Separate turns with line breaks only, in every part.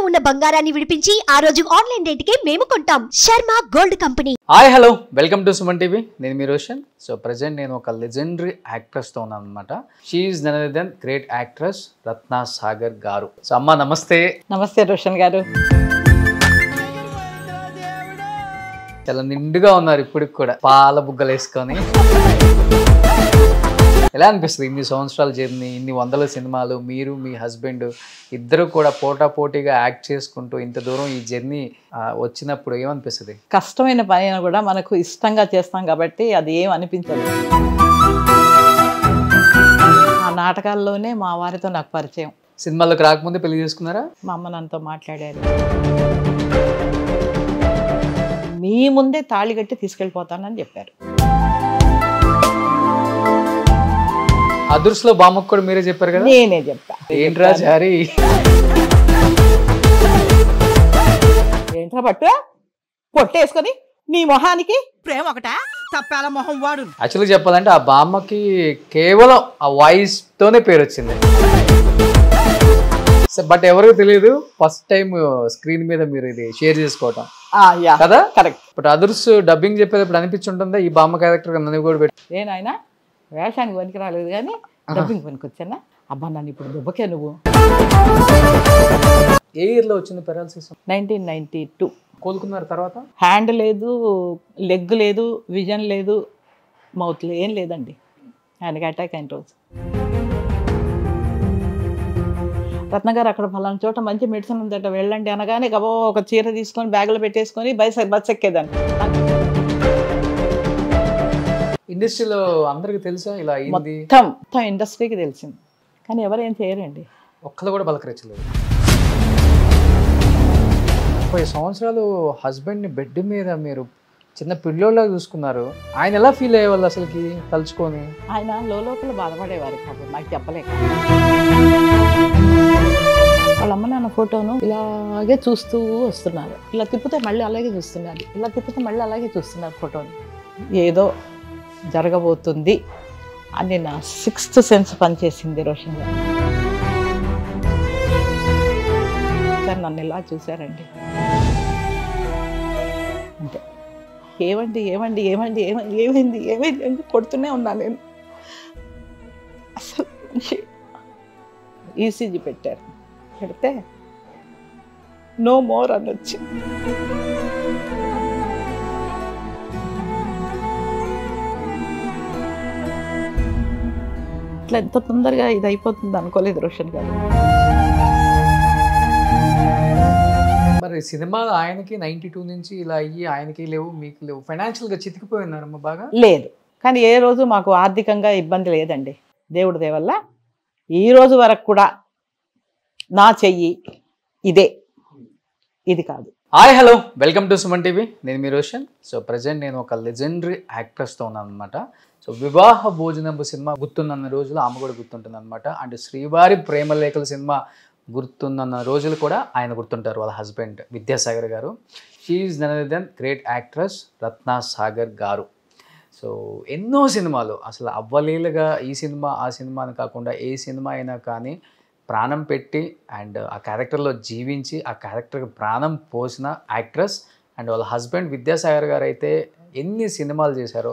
ఉన్న బంగారాన్ని విడిపించి ఆ రోజు ఆన్లైన్ రేటుకే మేము కొంటాం Sharma gold company
hi hello welcome to Suman TV నేను మీ రోషన్ సో ప్రజెంట్ నేను ఒక లెజెండరీ యాక్ట్రెస్తో ఉన్నాను అనమాట she is none than great actress Ratna Sagar గారు సో అమ్మ నమస్తే
నమస్తే రోషన్ గారు
చాలా నిండుగా ఉన్నారు ఇప్పటికి కూడా పాల బుగ్గలు వేసుకొని ఎలా అనిపిస్తుంది ఇన్ని సంవత్సరాల జర్నీ ఇన్ని వందల సినిమాలు మీరు మీ హస్బెండ్ ఇద్దరు కూడా పోటా పోటీగా యాక్ట్ చేసుకుంటూ ఇంత దూరం ఈ జర్నీ వచ్చినప్పుడు ఏమనిపిస్తుంది
కష్టమైన పని అయినా కూడా మనకు ఇష్టంగా చేస్తాం కాబట్టి అది ఏం అనిపించదు ఆ నాటకాల్లోనే మా వారితో నాకు పరిచయం
సినిమాల్లోకి రాకముందే పెళ్లి చేసుకున్నారా
మా అమ్మ నాన్నతో మాట్లాడారు మీ ముందే తాళి కట్టి తీసుకెళ్ళిపోతానని చెప్పారు
అదుర్స్లో బామ్మకు కూడా మీరే చెప్పారు కదా
నేనే చెప్పా
ఏంట్రా చారి
ఏంట్రా పట్టు పొట్టేసుకొని నీ మొహానికి
ప్రేమ ఒకట తప్పాల మొహం వాడు
యాక్చువల్గా చెప్పాలంటే ఆ బామ్మకి కేవలం ఆ వాయిస్ తోనే పేరు వచ్చింది బట్ ఎవరికి తెలియదు ఫస్ట్ టైం స్క్రీన్ మీద మీరు ఇది షేర్ చేసుకోవటం
ఆ, యా
కదా
కరెక్ట్
బట్ అదర్స్ డబ్బింగ్ చెప్పేటప్పుడు అనిపించుంటుందా ఈ బామ్మ క్యారెక్టర్ నన్ను కూడా పెట్టి
నేనాయన వేషానికి పనికి రాలేదు కానీ డబ్బింగ్ పనికి వచ్చానా అబ్బా నన్ను ఇప్పుడు దుబ్బకే నువ్వు
ఏ ఇయర్లో వచ్చింది పెరాలసిస్
నైన్టీన్ నైన్టీ టూ
కోలుకున్నారు తర్వాత
హ్యాండ్ లేదు లెగ్ లేదు విజన్ లేదు మౌత్ లేదు ఏం లేదండి ఆయనకి అటాక్ అయిన రోజు రత్న గారు అక్కడ ఫలానా చోట మంచి మెడిసిన్ ఉందట వెళ్ళండి అనగానే గబో ఒక చీర తీసుకొని బ్యాగులో పెట్టేసుకొని బస్ బస్ ఎక్కేదాన్ని
ఇండస్ట్రీలో అందరికి తెలుసా ఇలా అయింది
మొత్తం మొత్తం ఇండస్ట్రీకి తెలిసింది కానీ ఎవరు ఏం చేయరండి
ఒక్కళ్ళు కూడా పలకరించలేదు ముప్పై సంవత్సరాలు హస్బెండ్ని బెడ్ మీద మీరు చిన్న పిల్లోళ్ళ చూసుకున్నారు ఆయన ఎలా ఫీల్ అయ్యేవాళ్ళు అసలుకి తలుచుకొని
ఆయన లోపల బాధపడేవారు కాబట్టి నాకు చెప్పలేక వాళ్ళ అమ్మ నాన్న ఫోటోను ఇలాగే చూస్తూ వస్తున్నారు ఇలా తిప్పితే మళ్ళీ అలాగే చూస్తున్నారు ఇలా తిప్పితే మళ్ళీ అలాగే చూస్తున్నారు ఫోటోని ఏదో జరగబోతుంది అని నా సిక్స్త్ సెన్స్ పనిచేసింది రోషన్ గారు సార్ నన్ను ఇలా చూశారండి అంతే ఏమండి ఏమండి ఏమండి ఏమండి ఏమైంది ఏమైంది అని కొడుతూనే ఉన్నాను నేను అసలు ఈసీజీ పెట్టారు పెడితే నో మోర్ అని వచ్చింది ఇట్లా ఎంత తొందరగా ఇది అయిపోతుంది అనుకోలేదు రోషన్ గారు
మరి సినిమాలు ఆయనకి నైన్టీ టూ నుంచి ఇలా అయ్యి ఆయనకి లేవు మీకు లేవు ఫైనాన్షియల్గా చితికిపోయినారమ్మ బాగా
లేదు కానీ ఏ రోజు మాకు ఆర్థికంగా ఇబ్బంది లేదండి దేవుడి దేవల్ల ఈ రోజు వరకు కూడా నా చెయ్యి ఇదే ఇది కాదు
hi hello welcome to Suman TV నేను మీ రోషన్ సో ప్రజెంట్ నేను ఒక లెజెండరీ యాక్ట్రెస్తో ఉన్నాను అనమాట సో వివాహ భోజనంబు సినిమా గుర్తున్న రోజులు ఆమె కూడా గుర్తుంటుంది అనమాట అండ్ శ్రీవారి ప్రేమలేఖల సినిమా గుర్తున్న రోజులు కూడా ఆయన గుర్తుంటారు వాళ్ళ హస్బెండ్ విద్యాసాగర్ గారు she is none than great actress Ratna Sagar గారు సో ఎన్నో సినిమాలు అసలు అవ్వలేలుగా ఈ సినిమా ఆ సినిమా అని కాకుండా ఏ సినిమా అయినా కానీ ప్రాణం పెట్టి అండ్ ఆ క్యారెక్టర్లో జీవించి ఆ క్యారెక్టర్కి ప్రాణం పోసిన యాక్ట్రెస్ అండ్ వాళ్ళ హస్బెండ్ విద్యాసాగర్ గారు అయితే ఎన్ని సినిమాలు చేశారో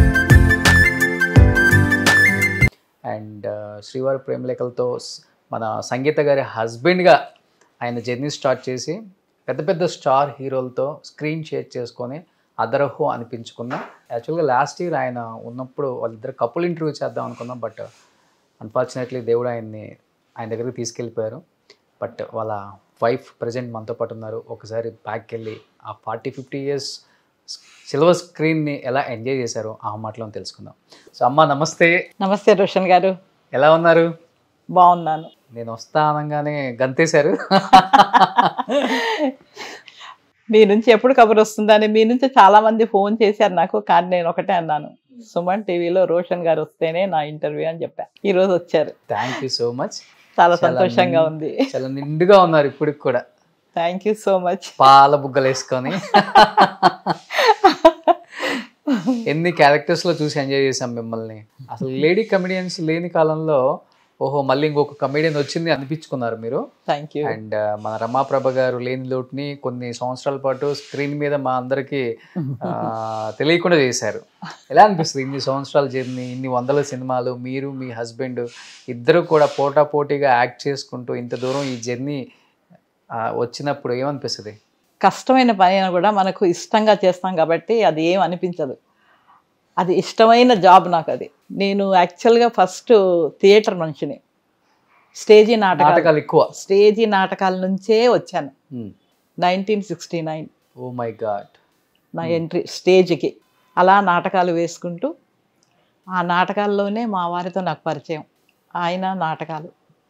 అండ్ శ్రీవారి ప్రేమలేఖలతో స్- మన సంగీత గారి హస్బెండ్గా ఆయన జర్నీ స్టార్ట్ చేసి పెద్ద పెద్ద స్టార్ హీరోలతో స్క్రీన్ షేర్ చేసుకొని అదరహో అనిపించుకున్న యాక్చువల్గా లాస్ట్ ఇయర్ ఆయన ఉన్నప్పుడు వాళ్ళిద్దరు కపుల్ ఇంటర్వ్యూ చేద్దాం అనుకున్నాం బట్ అన్ఫార్చునేట్లీ దేవుడు ఆయన్ని ఆయన దగ్గరికి తీసుకెళ్ళిపోయారు బట్ వాళ్ళ వైఫ్ ప్రజెంట్ మనతో పాటు ఉన్నారు ఒకసారి బ్యాక్ వెళ్ళి ఆ ఫార్టీ ఫిఫ్టీ ఇయర్స్ సిల్వర్ స్క్రీన్ని ఎలా ఎంజాయ్ చేశారో ఆ మాటలో తెలుసుకుందాం సో అమ్మ నమస్తే
నమస్తే రోషన్ గారు
ఎలా ఉన్నారు
బాగున్నాను
నేను వస్తా అనగానే గంతేశారు
మీ నుంచి ఎప్పుడు కబుర్ వస్తుందని మీ నుంచి చాలా మంది ఫోన్ చేశారు నాకు కానీ నేను ఒకటే అన్నాను సుమన్ టీవీలో రోషన్ గారు వస్తేనే నా ఇంటర్వ్యూ అని చెప్పా ఈ రోజు వచ్చారు
థ్యాంక్ యూ సో మచ్
చాలా
చాలా
సంతోషంగా
నిండు-
ఉంది
చాలా నిండుగా ఉన్నారు ఇప్పటికి కూడా
థ్యాంక్ యూ సో మచ్
పాల బుగ్గలు వేసుకొని ఎన్ని క్యారెక్టర్స్ లో చూసి ఎంజాయ్ చేసాం మిమ్మల్ని అసలు లేడీ కమెడియన్స్ లేని కాలంలో ఓహో మళ్ళీ ఇంకొక కమెడియన్ వచ్చింది అనిపించుకున్నారు మీరు
థ్యాంక్ యూ
అండ్ మన రమాప్రభ గారు లేని లోటుని కొన్ని సంవత్సరాల పాటు స్క్రీన్ మీద మా అందరికి తెలియకుండా చేశారు ఎలా అనిపిస్తుంది ఇన్ని సంవత్సరాల జర్నీ ఇన్ని వందల సినిమాలు మీరు మీ హస్బెండ్ ఇద్దరు కూడా పోటా పోటీగా యాక్ట్ చేసుకుంటూ ఇంత దూరం ఈ జర్నీ వచ్చినప్పుడు ఏమనిపిస్తుంది
కష్టమైన పని అయినా కూడా మనకు ఇష్టంగా చేస్తాం కాబట్టి అది ఏం అనిపించదు అది ఇష్టమైన జాబ్ నాకు అది నేను యాక్చువల్గా ఫస్ట్ థియేటర్ మనిషిని స్టేజీ నాటకాలు
నాటకాలు ఎక్కువ
స్టేజీ నాటకాల నుంచే వచ్చాను nineteen sixty nine
oh my god
నా ఎంట్రీ స్టేజ్కి అలా నాటకాలు వేసుకుంటూ ఆ నాటకాల్లోనే మా వారితో నాకు పరిచయం ఆయన నాటకాలు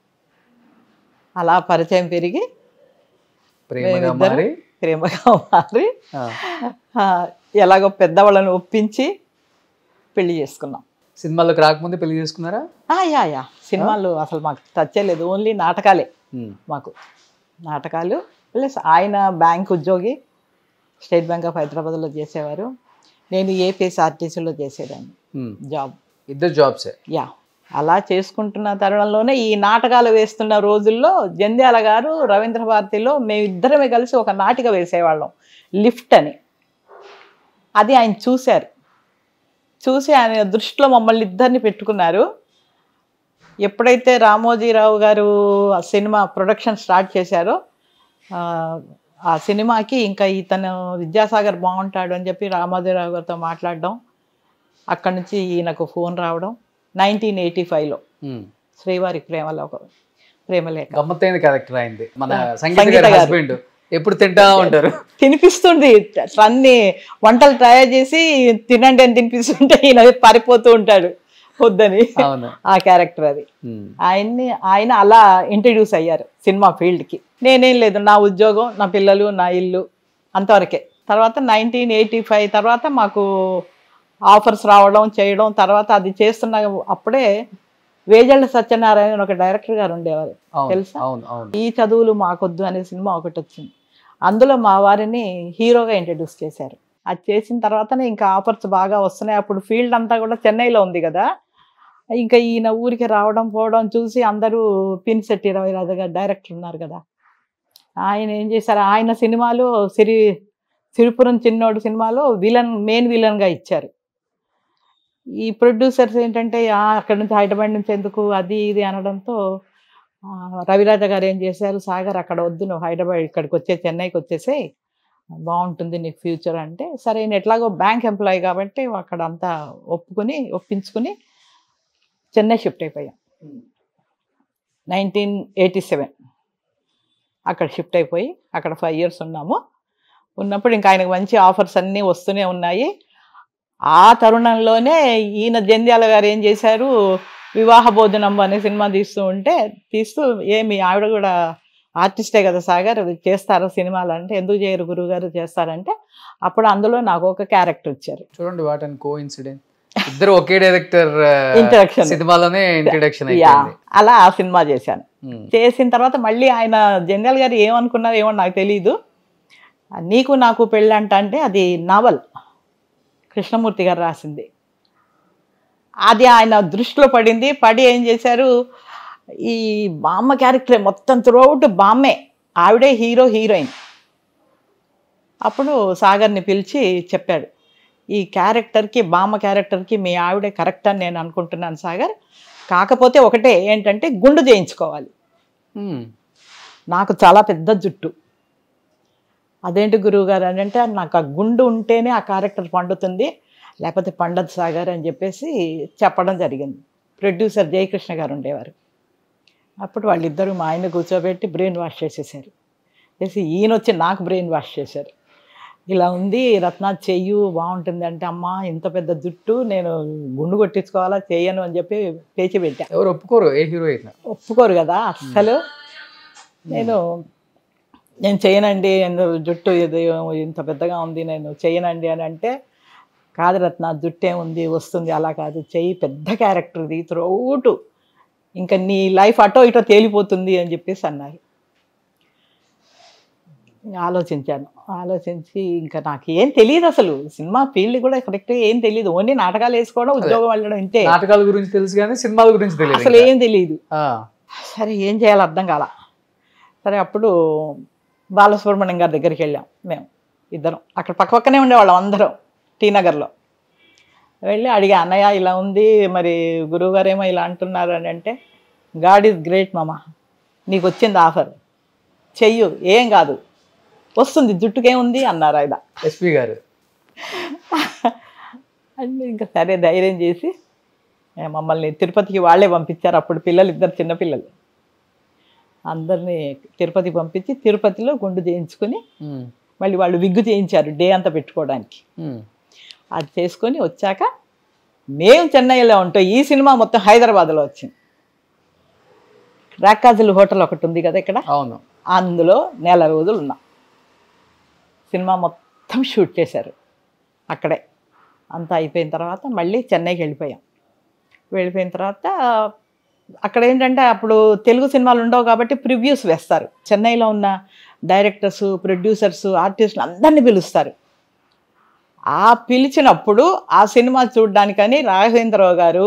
అలా పరిచయం పెరిగి
ప్రేమగా
మేమిద్దరం
మారి
ప్రేమగా మారి
ఆ,
ఆ, ఎలాగో పెద్దవాళ్ళని ఒప్పించి పెళ్లి చేసుకున్నాం
సినిమాలకు రాకముందే పెళ్లి చేసుకున్నారా
ఆ, యా యా సినిమాలు అసలు మాకు టచ్ లేదు ఓన్లీ నాటకాలే
ఉమ్,
మాకు నాటకాలు ప్లస్ ఆయన బ్యాంక్ ఉద్యోగి స్టేట్ బ్యాంక్ ఆఫ్ హైదరాబాద్లో చేసేవారు నేను ఏపీఎస్ఆర్టీసీలో చేసేదాన్ని
ఉమ్.
జాబ్
ఇద్దరు జాబ్సే
యా అలా చేసుకుంటున్న తరుణంలోనే ఈ నాటకాలు వేస్తున్న రోజుల్లో జంధ్యాల గారు రవీంద్ర భారతిలో మేమిద్దరమే కలిసి ఒక నాటిక వేసేవాళ్ళం లిఫ్ట్ అని అది ఆయన చూశారు చూసి ఆయన దృష్టిలో మమ్మల్ని ఇద్దరిని పెట్టుకున్నారు ఎప్పుడైతే రామోజీరావు గారు ఆ సినిమా ప్రొడక్షన్ స్టార్ట్ చేశారో ఆ, ఆ సినిమాకి ఇంకా ఇతను విద్యాసాగర్ బాగుంటాడు అని చెప్పి రామోజీరావు గారితో మాట్లాడడం అక్కడి నుంచి ఈయనకు ఫోన్ రావడం నైన్టీన్ ఎయిటీ ఫైవ్లో
ఉమ్.
శ్రీవారి ప్రేమలో ఒక ప్రేమలేఖ
గమ్మత్తైన క్యారెక్టర్ అయింది మన
ఆ,
సంగీత
సంగీత
గారి
గారు.
హస్బెండ్ ఎప్పుడు తింటా ఉంటారు
తినిపిస్తుంది అన్ని వంటలు తయారు చేసి తినండి అని తినిపిస్తుంటే ఈయన పారిపోతూ ఉంటాడు వద్దని
అవును
ఆ క్యారెక్టర్ అది
ఉమ్.
ఆయన్ని ఆయన అలా ఇంట్రడ్యూస్ అయ్యారు సినిమా ఫీల్డ్కి నేనేం లేదు నా ఉద్యోగం నా పిల్లలు నా ఇల్లు అంతవరకే తర్వాత నైన్టీన్ ఎయిటీ ఫైవ్ తర్వాత మాకు ఆఫర్స్ రావడం చేయడం తర్వాత అది చేస్తున్న అప్పుడే వేజళ్ళ సత్యనారాయణ అని ఒక డైరెక్టర్ గారు ఉండేవారు
అవును
తెలుసా?
అవును అవును
ఈ చదువులు మాకొద్దు అనే సినిమా ఒకటి వచ్చింది అందులో మా వారిని హీరోగా ఇంట్రడ్యూస్ చేశారు అది చేసిన తర్వాతనే ఇంకా ఆఫర్స్ బాగా వస్తున్నాయి అప్పుడు ఫీల్డ్ అంతా కూడా చెన్నైలో ఉంది కదా ఇంకా ఈయన ఊరికి రావడం పోవడం చూసి అందరూ పిన్శెట్టి రవిరాజు గారు డైరెక్టర్ ఉన్నారు కదా ఆయన ఏం చేశారు ఆయన సినిమాలో సిరి సిరిపురం చిన్నోడు సినిమాలో విలన్ మెయిన్ విలన్గా ఇచ్చారు ఈ ప్రొడ్యూసర్స్ ఏంటంటే "ఆ, అక్కడి నుంచి హైదరాబాద్ నుంచి ఎందుకు అది ఇది అనడంతో ఆ, రవిరాజ గారు ఏం చేశారు సాగర్ అక్కడ వద్దు నువ్వు హైదరాబాద్ ఇక్కడికి వచ్చే చెన్నైకి వచ్చేసే బాగుంటుంది నీకు ఫ్యూచర్ అంటే సరే నేను ఎట్లాగో బ్యాంక్ ఎంప్లాయీ కాబట్టి అక్కడ అంతా ఒప్పుకొని ఒప్పించుకుని చెన్నై షిఫ్ట్ అయిపోయాం నైన్టీన్ ఎయిటీ సెవెన్ అక్కడ షిఫ్ట్ అయిపోయి అక్కడ ఫైవ్ ఇయర్స్ ఉన్నాము ఉన్నప్పుడు ఇంకా ఆయనకు మంచి ఆఫర్స్ అన్నీ వస్తూనే ఉన్నాయి ఆ తరుణంలోనే ఈయన జంధ్యాల గారు ఏం చేశారు వివాహ భోజనం అనే సినిమా తీస్తూ ఉంటే తీస్తూ ఏ మీ ఆవిడ కూడా ఆర్టిస్టే కదా సాగర్ అది చేస్తారా సినిమాలు అంటే ఎందుకు చేయరు గురువు గారు చేస్తారంటే అప్పుడు అందులో నాకు ఒక క్యారెక్టర్ ఇచ్చారు
చూడండి వాట్ అండ్ కో ఇన్సిడెంట్ ఇద్దరు ఒకే డైరెక్టర్
Introduction.
సినిమాలోనే ఇంట్రడక్షన్
యా
అయిపోయింది
అలా ఆ సినిమా చేశాను
ఉమ్.
చేసిన తర్వాత మళ్ళీ ఆయన జనరల్ గారు ఏమనుకున్నారు ఏమో నాకు తెలియదు నీకు నాకు పెళ్ళంట అంటే అది నావల్ కృష్ణమూర్తి గారు రాసింది అది ఆయన దృష్టిలో పడింది పడి ఏం చేశారు ఈ బామ్మ క్యారెక్టర్ మొత్తం త్రూఅవుట్ బామ్మే ఆవిడే హీరో హీరోయిన్ అప్పుడు సాగర్ని పిలిచి చెప్పాడు ఈ క్యారెక్టర్కి బామ్మ క్యారెక్టర్కి మీ ఆవిడే కరెక్ట్ అని నేను అనుకుంటున్నాను సాగర్ కాకపోతే ఒకటే ఏంటంటే గుండు చేయించుకోవాలి
ఉమ్.
నాకు చాలా పెద్ద జుట్టు అదేంటి గురువు గారు అని అంటే నాకు ఆ గుండు ఉంటేనే ఆ క్యారెక్టర్ పండుతుంది లేకపోతే పండదు సాగర్ అని చెప్పేసి చెప్పడం జరిగింది ప్రొడ్యూసర్ జయకృష్ణ గారు ఉండేవారు అప్పుడు వాళ్ళిద్దరూ మా ఆయన కూర్చోబెట్టి బ్రెయిన్ వాష్ చేసేసారు చేసి ఈయన వచ్చి నాకు బ్రెయిన్ వాష్ చేశారు ఇలా ఉంది రత్న చెయ్యు బాగుంటుంది అంటే అమ్మా ఇంత పెద్ద జుట్టు నేను గుండు కొట్టించుకోవాలా చెయ్యను అని చెప్పి పేచి పెట్టా
ఎవరు ఒప్పుకోరు ఏ హీరో అయినా
ఒప్పుకోరు కదా అస్సలు నేను నేను చేయనండి ఎందు జుట్టు ఇది ఇంత పెద్దగా ఉంది నేను చేయనండి అని అంటే కాదు రత్న జుట్టు ఏముంది వస్తుంది అలా కాదు చెయ్యి పెద్ద క్యారెక్టర్ ఇది త్రోటు ఇంకా నీ లైఫ్ అటో ఇటో తేలిపోతుంది అని చెప్పేసి అన్నారు ఇంకా ఆలోచించాను ఆలోచించి ఇంకా నాకు ఏం తెలియదు అసలు సినిమా ఫీల్డ్ కూడా కరెక్ట్గా ఏం తెలియదు ఓన్లీ నాటకాలు వేసుకోవడం ఉద్యోగం వెళ్ళడం ఇంతే
నాటకాల గురించి తెలుసు కానీ సినిమాల గురించి తెలియదు
అసలు
ఇంకా.
ఏం తెలియదు
ఆ,
సరే ఏం చేయాలో అర్థం కాల సరే అప్పుడు బాలసుబ్రహ్మణ్యం గారి దగ్గరికి వెళ్ళాం మేము ఇద్దరం అక్కడ పక్క పక్కనే ఉండేవాళ్ళం అందరం టీ నగర్లో వెళ్ళి అడిగా అన్నయ్య ఇలా ఉంది మరి గురువుగారు ఏమో ఇలా అంటున్నారు అని అంటే గాడ్ ఈజ్ గ్రేట్ మామ నీకు వచ్చింది ఆఫర్ చెయ్యు ఏం కాదు వస్తుంది జుట్టుకేముంది అన్నారు ఆయన
ఎస్పీ గారు
అంటే ఇంకా సరే ధైర్యం చేసి ఏ, మమ్మల్ని తిరుపతికి వాళ్ళే పంపించారు అప్పుడు పిల్లలు ఇద్దరు చిన్నపిల్లలు అందరినీ తిరుపతి పంపించి తిరుపతిలో గుండు చేయించుకుని
ఉమ్,
మళ్ళీ వాళ్ళు విగ్గు చేయించారు డే అంతా పెట్టుకోవడానికి
ఉమ్,
అది చేసుకొని వచ్చాక మేము చెన్నైలో ఉంటాం ఈ సినిమా మొత్తం హైదరాబాద్లో వచ్చింది రాకాజుల హోటల్ ఒకటి ఉంది కదా ఇక్కడ
అవును
అందులో నెల రోజులు ఉన్నాం సినిమా మొత్తం షూట్ చేశారు అక్కడే అంతా అయిపోయిన తర్వాత మళ్ళీ చెన్నైకి వెళ్ళిపోయాం వెళ్ళిపోయిన తర్వాత అక్కడ ఏంటంటే అప్పుడు తెలుగు సినిమాలు ఉండవు కాబట్టి ప్రివ్యూస్ వేస్తారు చెన్నైలో ఉన్న డైరెక్టర్స్ ప్రొడ్యూసర్స్ ఆర్టిస్టులు అందరినీ పిలుస్తారు ఆ పిలిచినప్పుడు ఆ సినిమా చూడడానికని రాఘవేంద్రరావు గారు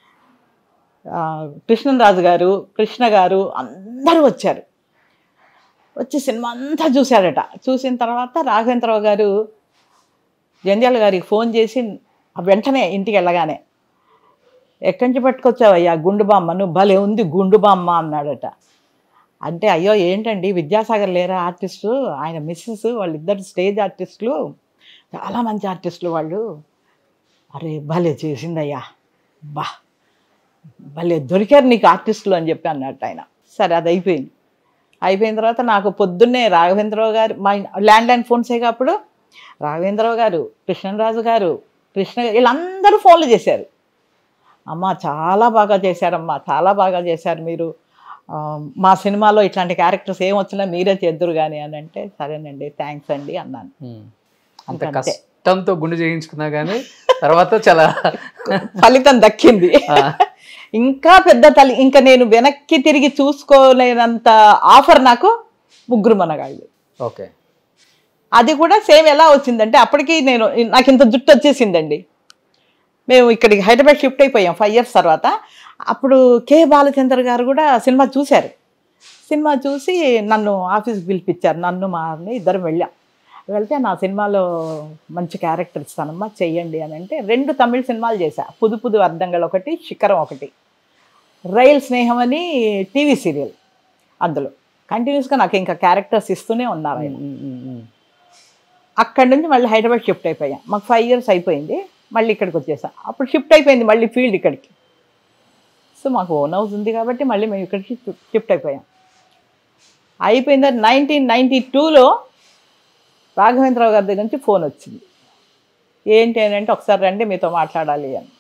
ఆ, కృష్ణరాజు గారు కృష్ణ గారు అందరూ వచ్చారు వచ్చి సినిమా అంతా చూశాడట చూసిన తర్వాత రాఘవేంద్రరావు గారు జంధ్యాల గారికి ఫోన్ చేసి వెంటనే ఇంటికి వెళ్ళగానే ఎక్కడి నుంచి పట్టుకొచ్చావయ్యా గుండు బామ్మ నువ్వు భలే ఉంది గుండు బామ్మ అన్నాడట అంటే అయ్యో ఏంటండి విద్యాసాగర్ లేరా ఆర్టిస్టు ఆయన మిస్సెస్ వాళ్ళిద్దరు స్టేజ్ ఆర్టిస్టులు చాలా మంచి ఆర్టిస్టులు వాళ్ళు అరే భలే చేసిందయ్యా బా భలే దొరికారు నీకు ఆర్టిస్టులు అని చెప్పి అన్నట్టు ఆయన సరే అది అయిపోయింది అయిపోయిన తర్వాత నాకు పొద్దున్నే రాఘవేంద్రరావు గారు మా ల్యాండ్ లైన్ ఫోన్సే అప్పుడు రాఘవేంద్రరావు గారు కృష్ణరాజు గారు కృష్ణ వీళ్ళందరూ ఫోన్లు చేశారు అమ్మ చాలా బాగా చేశారమ్మా చాలా బాగా చేశారు మీరు ఆ, మా సినిమాలో ఇట్లాంటి క్యారెక్టర్స్ ఏం వచ్చినా మీరే చేద్దరు కానీ అని అంటే సరేనండి థ్యాంక్స్ అండి అన్నాను
ఉమ్. అంత
ఇంకా అంతే.
కష్టంతో గుండు చేయించుకున్నా కానీ తర్వాత చాలా
ఫలితం దక్కింది
ఆ,
ఇంకా పెద్ద తల్లి ఇంకా నేను వెనక్కి తిరిగి చూసుకోలేనంత ఆఫర్ నాకు ముగ్గురు మనగాళ్ళు
ఓకే
అది కూడా సేమ్ ఎలా వచ్చిందంటే అప్పటికి నేను నాకు ఇంత జుట్టు వచ్చేసిందండి మేము ఇక్కడికి హైదరాబాద్ షిఫ్ట్ అయిపోయాం ఫైవ్ ఇయర్స్ తర్వాత అప్పుడు కే బాలచంద్ర గారు కూడా సినిమా చూశారు సినిమా చూసి నన్ను ఆఫీస్కి పిలిపించారు నన్ను మా ఆవిడని ఇద్దరం వెళ్ళాం వెళ్తే నా సినిమాలో మంచి క్యారెక్టర్ ఇస్తానమ్మా చెయ్యండి అని అంటే రెండు తమిళ సినిమాలు చేశా పుదు పుదు అర్ధంగల్ ఒకటి శిఖరం ఒకటి రైల్ స్నేహం అని టీవీ సీరియల్ అందులో కంటిన్యూస్గా నాకు ఇంకా క్యారెక్టర్స్ ఇస్తూనే ఉన్నారు ఆయన
ఉమ్, ఉమ్, ఉమ్.
అక్కడి నుంచి మళ్ళీ హైదరాబాద్ షిఫ్ట్ అయిపోయాం మాకు ఫైవ్ ఇయర్స్ అయిపోయింది మళ్ళీ ఇక్కడికి వచ్చేసాం అప్పుడు షిఫ్ట్ అయిపోయింది మళ్ళీ ఫీల్డ్ ఇక్కడికి సో మాకు ఓన్ హౌస్ ఉంది కాబట్టి మళ్ళీ మేము ఇక్కడికి షిఫ్ట్ అయిపోయాం అయిపోయింది నైన్టీన్ నైంటీ టూలో రాఘవేంద్రరావు గారి దగ్గర నుంచి ఫోన్ వచ్చింది ఏంటి అని అంటే ఒకసారి రండి మీతో మాట్లాడాలి అని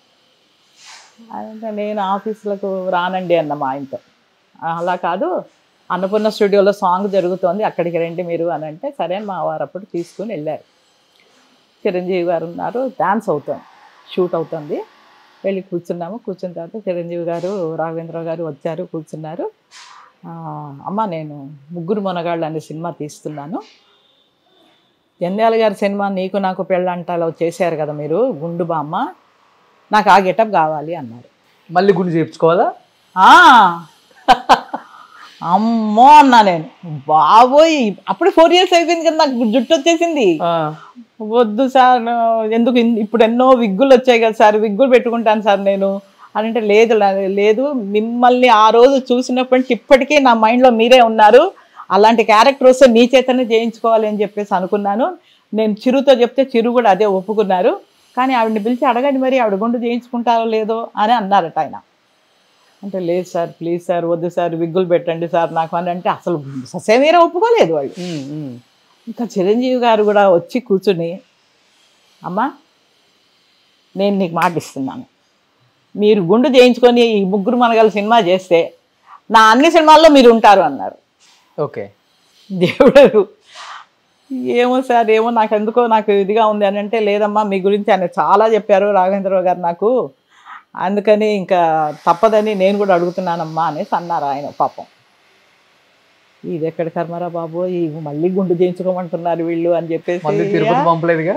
అంటే నేను ఆఫీసులకు రానండి అన్న మా ఆయనతో అలా కాదు అన్నపూర్ణ స్టూడియోలో సాంగ్ జరుగుతోంది అక్కడికి రండి మీరు అని అంటే సరే అని మా వారు అప్పుడు తీసుకుని వెళ్ళారు చిరంజీవి గారు ఉన్నారు డాన్స్ అవుతుంది షూట్ అవుతుంది వెళ్ళి కూర్చున్నాము కూర్చున్న తర్వాత చిరంజీవి గారు రాఘవేంద్రరావు గారు వచ్చారు కూర్చున్నారు ఆ, అమ్మ నేను ముగ్గురు మొనగాళ్ళు అనే సినిమా తీస్తున్నాను జంధ్యాల గారి సినిమా నీకు నాకు పెళ్ళంటాలో చేశారు కదా మీరు గుండు బామ్మ నాకు ఆ గెటప్ కావాలి అన్నారు
మళ్ళీ గుండు చేయించుకోవాలా
ఆ, అమ్మో అన్నా నేను బాబోయ్ అప్పుడే ఫోర్ ఇయర్స్ అయిపోయింది కదా నాకు జుట్టు వచ్చేసింది
ఆ,
వద్దు సార్ నా- ఎందుకు ఇన్- ఇప్పుడు ఎన్నో విగ్గులు వచ్చాయి కదా సార్ విగ్గులు పెట్టుకుంటాను సార్ నేను అని అంటే లేదు లా- లేదు మిమ్మల్ని ఆ రోజు చూసినప్పటి నుంచి ఇప్పటికీ నా మైండ్లో మీరే ఉన్నారు అలాంటి క్యారెక్టర్ వస్తే నీ చేతనే చేయించుకోవాలి అని చెప్పేసి అనుకున్నాను నేను చిరుతో చెప్తే చిరు కూడా అదే ఒప్పుకున్నారు కానీ ఆవిడని పిలిచి అడగండి మరి ఆవిడ గుండు చేయించుకుంటారో లేదో అని అన్నారట ఆయన అంటే లేదు సార్ ప్లీజ్ సార్ వద్దు సార్ విగ్గులు పెట్టండి సార్ నాకు అని అంటే అసలు ససేమీరా ఒప్పుకోలేదు వాళ్ళు
ఉమ్, ఉమ్.
ఇంకా చిరంజీవి గారు కూడా వచ్చి కూర్చుని అమ్మా నేను నీకు మాట ఇస్తున్నాను మీరు గుండు చేయించుకొని ఈ ముగ్గురు మనగల సినిమా చేస్తే నా అన్ని సినిమాల్లో మీరు ఉంటారు అన్నారు
ఓకే
దేవుడు ఏమో సార్ ఏమో నాకు ఎందుకో నాకు ఇదిగా ఉంది అని అంటే లేదమ్మా మీ గురించి ఆయన చాలా చెప్పారు రాఘవేంద్రరావు గారు నాకు అందుకని ఇంకా తప్పదని నేను కూడా అడుగుతున్నానమ్మా అనేసి అన్నారు ఆయన పాపం ఇది ఎక్కడ కర్మరా బాబు ఈ మళ్ళీ గుండు చేయించుకోమంటున్నారు వీళ్ళు అని చెప్పేసి
మళ్ళీ తిరుపతి పంపలేదుగా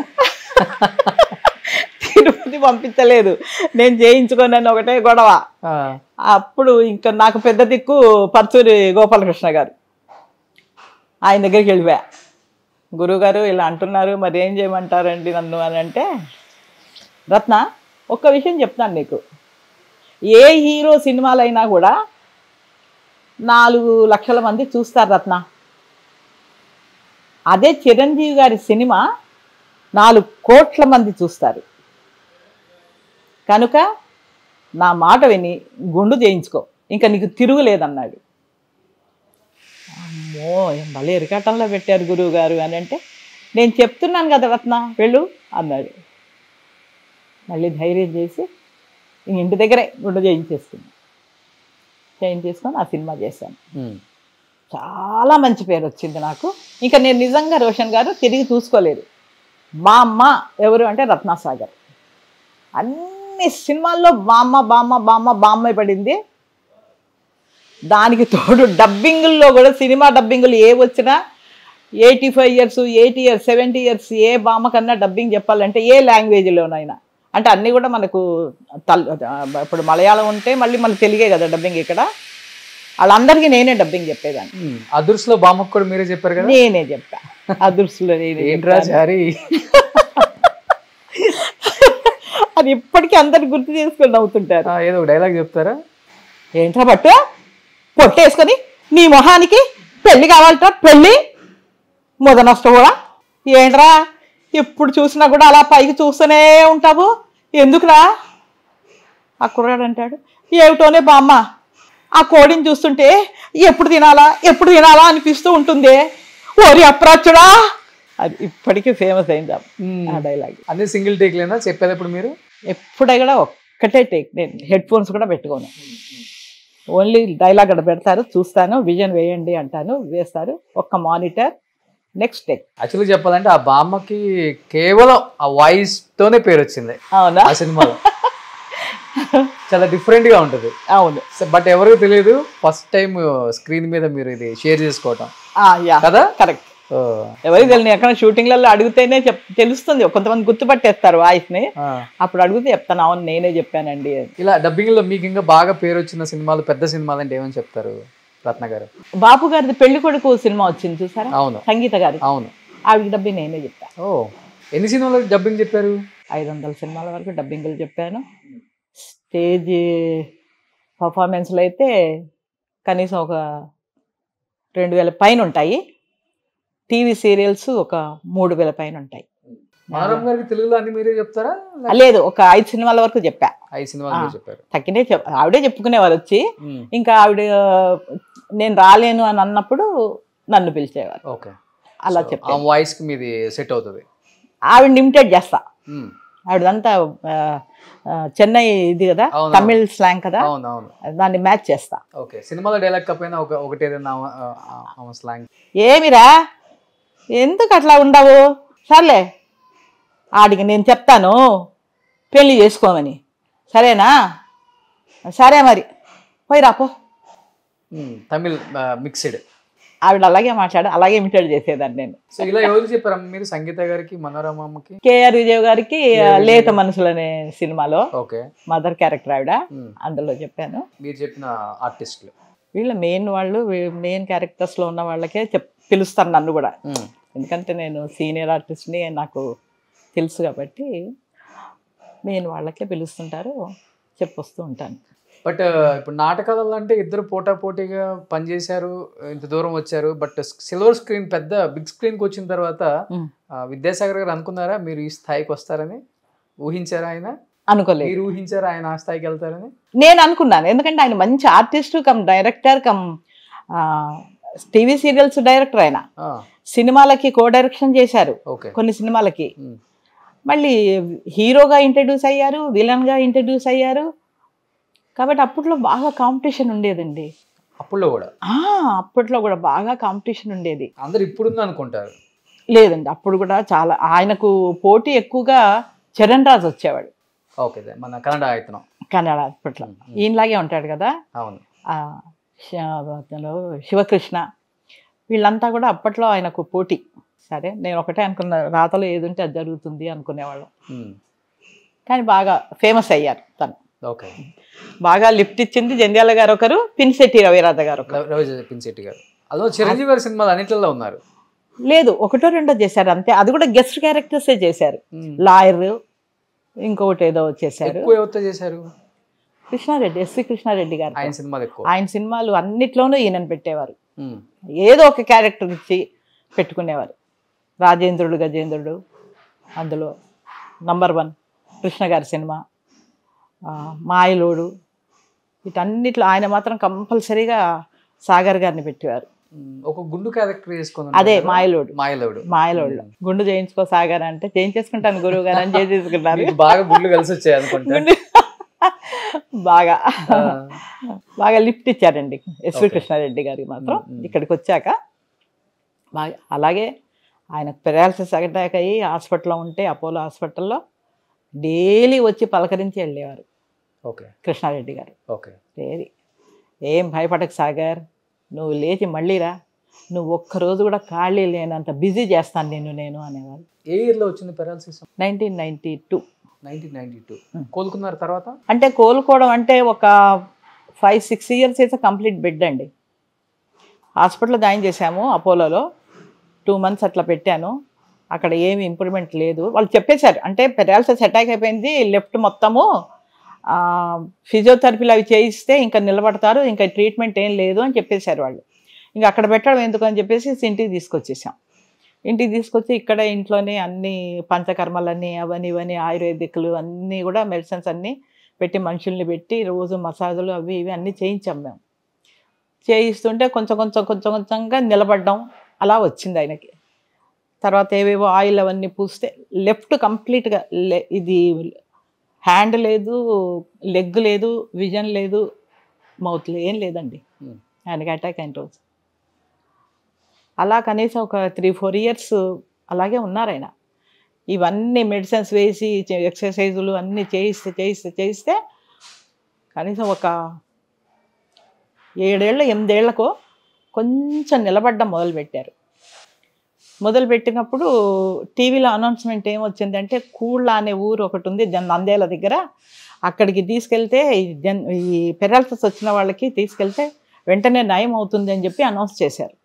తిరుపతి పంపించలేదు నేను చేయించుకోనని ఒకటే గొడవ
ఆ,
అప్పుడు ఇంకా నాకు పెద్ద దిక్కు పర్చూరి గోపాలకృష్ణ గారు ఆయన దగ్గరికి వెళ్ళిపోయా గురువుగారు ఇలా అంటున్నారు మరి ఏం చేయమంటారండి నన్ను అని అంటే రత్న ఒక్క విషయం చెప్తాను నీకు ఏ హీరో సినిమాలైనా కూడా నాలుగు లక్షల మంది చూస్తారు రత్న అదే చిరంజీవి గారి సినిమా నాలుగు కోట్ల మంది చూస్తారు కనుక నా మాట విని గుండు చేయించుకో ఇంకా నీకు తిరుగులేదన్నాడు అమ్మో ఏం భలే ఎరకాటంలో పెట్టారు గురువు గారు అని అంటే నేను చెప్తున్నాను కదా రత్న వెళ్ళు అన్నాడు మళ్ళీ ధైర్యం చేసి ఇంక ఇంటి దగ్గరే గుండు చేయించేసుకున్నాను చేయించేసుకొని ఆ సినిమా చేశాను
ఉమ్,
చాలా మంచి పేరు వచ్చింది నాకు ఇంకా నేను నిజంగా రోషన్ గారు తిరిగి చూసుకోలేదు మా అమ్మ ఎవరు అంటే రత్నాసాగర్ అన్ని సినిమాల్లో బామ్మ బామ్మ బామ్మ బామ్మ పడింది దానికి తోడు డబ్బింగుల్లో కూడా సినిమా డబ్బింగులు ఏ వచ్చినా eighty five years eighty years seventy years ఏ బామ్మ కన్నా డబ్బింగ్ చెప్పాలంటే ఏ లాంగ్వేజ్లోనైనా అంటే అన్నీ కూడా మనకు తల్ ఇప్పుడు మలయాళం ఉంటే మళ్ళీ మనకు తెలుగే కదా డబ్బింగ్ ఇక్కడ వాళ్ళందరికీ నేనే డబ్బింగ్ చెప్పేదాన్ని
ఉమ్. అదుర్స్లో బామ్మకు కూడా మీరే చెప్పారు కదా
నేనే చెప్పా అదృష్టంలో నేనే
ఏంట్రా
చెప్పాను.
చారి
అది ఇప్పటికీ అందరు గుర్తు చేసుకొని నవ్వుతుంటారు
ఆ, ఏదో ఒక డైలాగ్ చెప్తారా
ఏంట్రా పట్టు పొట్టేసుకొని నీ మొహానికి పెళ్లి కావాలట పెళ్ళి ముద నష్టం కూడా ఏంట్రా ఎప్పుడు చూసినా కూడా అలా పైకి చూస్తూనే ఉంటావు ఎందుకురా ఆ కుర్రాడు అంటాడు ఏమిటోనే బామ్మ ఆ కోడిని చూస్తుంటే ఎప్పుడు తినాలా ఎప్పుడు తినాలా అనిపిస్తూ ఉంటుంది ఓరి అప్రాచుడా అది ఇప్పటికీ ఫేమస్ అయింది ఆ-
ఉమ్.
ఆ డైలాగ్
అన్ని సింగిల్ టేక్ లేనా చెప్పేటప్పుడు మీరు
ఎప్పుడే కూడా ఒక్కటే టేక్ నేను హెడ్ ఫోన్స్ కూడా పెట్టుకోను ఓన్లీ డైలాగ్ అక్కడ పెడతారు చూస్తాను విజన్ వేయండి అంటాను వేస్తారు ఒక్క మానిటర్ నెక్స్ట్ టేక్
యాక్చువల్లీ చెప్పాలంటే ఆ బామ్మకి కేవలం ఆ వాయిస్ తోనే పేరు వచ్చింది
అవునా
ఆ సినిమాలో చాలా డిఫరెంట్ గా ఉంటది
అవును
బట్ ఎవరికి తెలియదు ఫస్ట్ టైం స్క్రీన్ మీద మీరు ఇది షేర్ చేసుకోవటం
యా
కదా
కరెక్ట్
ఓ,
ఎవరికి తెలియదు ఎక్కడ షూటింగ్లలో అడిగితేనే చెప్ తెలుస్తుంది కొంతమంది గుర్తుపట్టేస్తారు వాయిస్ ని
ఆ.
అప్పుడు అడిగితే చెప్తాను అవును నేనే చెప్పానండి అని.
ఇలా డబ్బింగ్ లో మీకు ఇంకా బాగా పేరు వచ్చిన సినిమాలు పెద్ద సినిమాలు అంటే ఏమని చెప్తారు రత్న గారు
బాపు గారిది పెళ్లి కొడుకు సినిమా వచ్చింది చూసారా
అవును
సంగీత గారి
అవును
ఆవిడ డబ్బి నేనే చెప్పాను
ఓ ఎన్ని సినిమాలకు డబ్బింగ్ చెప్పారు
ఐదు వందల సినిమాల వరకు డబ్బింగ్లు చెప్పాను స్టేజ్ పర్ఫార్మెన్స్లు అయితే కనీసం ఒక రెండు వేల పైన ఉంటాయి టీవీ సీరియల్స్ ఒక మూడు వేల పైన ఉంటాయి
మనోరమ్ గారికి తెలుగులో అన్ని మీరే చెప్తారా
ఆ, లేదు ఒక ఐదు సినిమాల వరకు చెప్పా
ఐదు సినిమాలు మీరు చెప్పారు
తగ్గినే చెప్ ఆవిడే చెప్పుకునేవారు వచ్చి
ఉమ్,
ఇంకా ఆవిడ నేను రాలేను అని అన్నప్పుడు నన్ను పిలిచేవారు
ఓకే
అలా
So, ఆ
చెప్పాను
వాయిస్ కి మీది సెట్ అవుతుంది
ఆవిడ ఇమిటేట్ చేస్తా
ఉమ్,
ఆవిడంతా ఆ, ఆ, చెన్నై ఇది కదా
అవును.
తమిళ్ స్లాంగ్ కదా
అవును అవును
దాన్ని మ్యాచ్ చేస్తా
ఓకే సినిమాలో డైలాగ్ కాకపోయినా ఒక ఒకటి ఏదైనా ఆమె స్లాంగ్
ఏమిరా ఎందుకు అట్లా ఉండవు సర్లే ఆడికి నేను చెప్తాను పెళ్లి చేసుకోమని సరేనా సరే మరి పోయి రాపో
తమిళ్ మిక్స్డ్
ఆవిడ అలాగే మాట్లాడి అలాగే ఇమిటేట్ చేసేదాన్ని నేను
సో ఇలా ఎవరు చెప్పారు మీరు సంగీత గారికి మనోరమమ్మకి
కేఆర్ విజయ్ గారికి ఆ, లేత మనసులు అనే సినిమాలో
ఓకే
మదర్ క్యారెక్టర్ ఆవిడ
ఉమ్,
అందులో చెప్పాను
మీరు చెప్పిన ఆర్టిస్టులు
వీళ్ళ మెయిన్ వాళ్ళు మెయిన్ క్యారెక్టర్స్లో ఉన్న వాళ్ళకే చెప్ పిలుస్తారు నన్ను కూడా ఎందుకంటే నేను సీనియర్ ఆర్టిస్ట్ని నాకు తెలుసు కాబట్టి మెయిన్ వాళ్ళకే పిలుస్తుంటారు చెప్పొస్తూ ఉంటాను
బట్ ఇప్పుడు నాటకాలలో అంటే ఇద్దరు పోటా పోటీగా పనిచేశారు ఇంత దూరం వచ్చారు బట్ సిల్వర్ స్క్రీన్ పెద్ద బిగ్ స్క్రీన్కి వచ్చిన తర్వాత
ఉమ్.
ఆ, విద్యాసాగర్ గారు అనుకున్నారా మీరు ఈ స్థాయికి వస్తారని ఊహించారా ఆయన
అనుకోలేదు
మీరు ఊహించారా ఆయన ఆ స్థాయికి వెళ్తారని
నేను అనుకున్నాను ఎందుకంటే ఆయన మంచి artist come director come TV serials director ఆయన
ఆ,
సినిమాలకి కో డైరెక్షన్ చేశారు
ఓకే
కొన్ని సినిమాలకి
ఉమ్,
మళ్ళీ హీరోగా ఇంట్రడ్యూస్ అయ్యారు విలన్గా ఇంట్రడ్యూస్ అయ్యారు కాబట్టి అప్పట్లో బాగా కాంపిటీషన్ ఉండేదండి
అప్పుల్లో కూడా
ఆ, అప్పట్లో కూడా బాగా కాంపిటీషన్ ఉండేది
అందరు ఇప్పుడుంది అనుకుంటారు
లేదండి అప్పుడు కూడా చాలా ఆయనకు పోటీ ఎక్కువగా చరణ్ రాజ్ వచ్చేవాడు
ఓకే మన కన్నడ ఆయతనం
కన్నడ అప్పట్లో ఈయనలాగే ఉంటాడు కదా
అవును
ఆ, శ- అతను శివకృష్ణ వీళ్ళంతా కూడా అప్పట్లో ఆయనకు పోటీ సరే నేను ఒకటే అనుకున్న రాతలో ఏది ఉంటే అది జరుగుతుంది అనుకునేవాళ్ళం
ఉమ్.
కానీ బాగా ఫేమస్ అయ్యారు తను
ఓకే
బాగా లిఫ్ట్ ఇచ్చింది జంధ్యాల గారు ఒకరు పిన్శెట్టి రవిరాధ గారు ఒకరు
రవి- రవిజ పిన్శెట్టి గారు అదో చిరంజీవి గారి సినిమాలు అన్నింటిలో ఉన్నారు
లేదు ఒకటో రెండో చేశారు అంతే అది కూడా గెస్ట్ క్యారెక్టర్సే చేశారు
ఉమ్.
లాయర్ ఇంకొకటి ఏదో చేశారు
ఎక్కువ ఎవరితో చేశారు
కృష్ణారెడ్డి ఎస్వి కృష్ణారెడ్డి గారు
ఆయన సినిమాలు ఎక్కువ
ఆయన సినిమాలు అన్నిట్లోనూ ఈయనను పెట్టేవారు
ఉమ్.
ఏదో ఒక క్యారెక్టర్ ఇచ్చి పెట్టుకునేవారు రాజేంద్రుడు గజేంద్రుడు అందులో నంబర్ వన్ కృష్ణ గారి సినిమా ఆ, మాయలోడు వీటన్నిట్లో ఆయన మాత్రం కంపల్సరీగా సాగర్ గారిని పెట్టేవారు
ఉమ్. ఒక గుండు క్యారెక్టర్ చేసుకుని
అదే
ఉంటారు కదా?
మాయలోడు
మాయలోడు
మాయలోడు గుండు చేయించుకో సాగర్ అంటే చేయించేసుకుంటాను గురువు గారు అని చేసేసుకున్నారు
మీకు బాగా గుండ్లు కలిసి వచ్చాయి అనుకుంటా
గుండు బాగా
ఆ.
బాగా లిఫ్ట్ ఇచ్చారండి ఎస్వి
Okay.
కృష్ణారెడ్డి గారికి మాత్రం
Mm, mm.
ఇక్కడికి వచ్చాక బాగా అలాగే ఆయన పెరాలసిస్ అటాక్ అయ్యి హాస్పిటల్లో ఉంటే అపోలో హాస్పిటల్లో డైలీ వచ్చి పలకరించి వెళ్ళేవారు
ఓకే
కృష్ణారెడ్డి గారు
ఓకే
డైలీ ఏం భయపడకు సాగర్ నువ్వు లేచి మళ్ళీ రా నువ్వు ఒక్కరోజు కూడా ఖాళీ లేనంత బిజీ చేస్తాను నేను నేను అనేవారు
ఏ ఇయర్ లో వచ్చింది paralysis
nineteen ninety two
nineteen ninety two
Hmm.
కోలుకున్నారు తర్వాత
అంటే కోలుకోవడం అంటే ఒక ఫైవ్ సిక్స్ ఇయర్స్ అయితే కంప్లీట్ బెడ్ అండి హాస్పిటల్లో జాయిన్ చేశాము అపోలోలో టూ మంత్స్ అట్లా పెట్టాను అక్కడ ఏమి ఇంప్రూవ్మెంట్ లేదు వాళ్ళు చెప్పేశారు అంటే పెరాలసిస్ అటాక్ అయిపోయింది లెఫ్ట్ మొత్తము ఫిజియోథెరపీలు అవి చేయిస్తే ఇంకా నిలబడతారు ఇంకా ట్రీట్మెంట్ ఏం లేదు అని చెప్పేశారు వాళ్ళు ఇంకా అక్కడ పెట్టడం ఎందుకు అని చెప్పేసి ఇంటికి తీసుకొచ్చేసాం ఇంటికి తీసుకొచ్చి ఇక్కడ ఇంట్లోనే అన్ని పంచకర్మలన్నీ అవన్నీ ఇవన్నీ ఆయుర్వేదిక్లు అన్నీ కూడా మెడిసిన్స్ అన్నీ పెట్టి మనుషుల్ని పెట్టి రోజు మసాజులు అవి ఇవి అన్నీ చేయించాం మేము చేయిస్తుంటే కొంచెం కొంచెం కొంచెం కొంచెంగా నిలబడ్డం అలా వచ్చింది ఆయనకి తర్వాత ఏవేవో ఆయిల్ అవన్నీ పూస్తే లెఫ్ట్ కంప్లీట్గా లె ఇది హ్యాండ్ లేదు లెగ్ లేదు విజన్ లేదు మౌత్ లేదు ఏం లేదండి
Hmm.
ఆయనకి అటాక్ అయిన రోజు అలా కనీసం ఒక త్రీ ఫోర్ ఇయర్స్ అలాగే ఉన్నారు ఆయన ఇవన్నీ మెడిసిన్స్ వేసి చే- ఎక్సర్సైజులు అన్నీ చేయిస్తే చేయిస్తే చేయిస్తే కనీసం ఒక ఏడేళ్ళ ఎనిమిదేళ్లకు కొంచెం నిలబడ్డం మొదలుపెట్టారు మొదలుపెట్టినప్పుడు టీవీలో అనౌన్స్మెంట్ ఏమొచ్చిందంటే కూళ్ళ అనే ఊరు ఒకటి ఉంది జన్ నంద్యాల దగ్గర అక్కడికి తీసుకెళ్తే ఈ జన్ ఈ పెరాలసిస్ వచ్చిన వాళ్ళకి తీసుకెళ్తే వెంటనే నయం అవుతుంది అని చెప్పి అనౌన్స్ చేశారు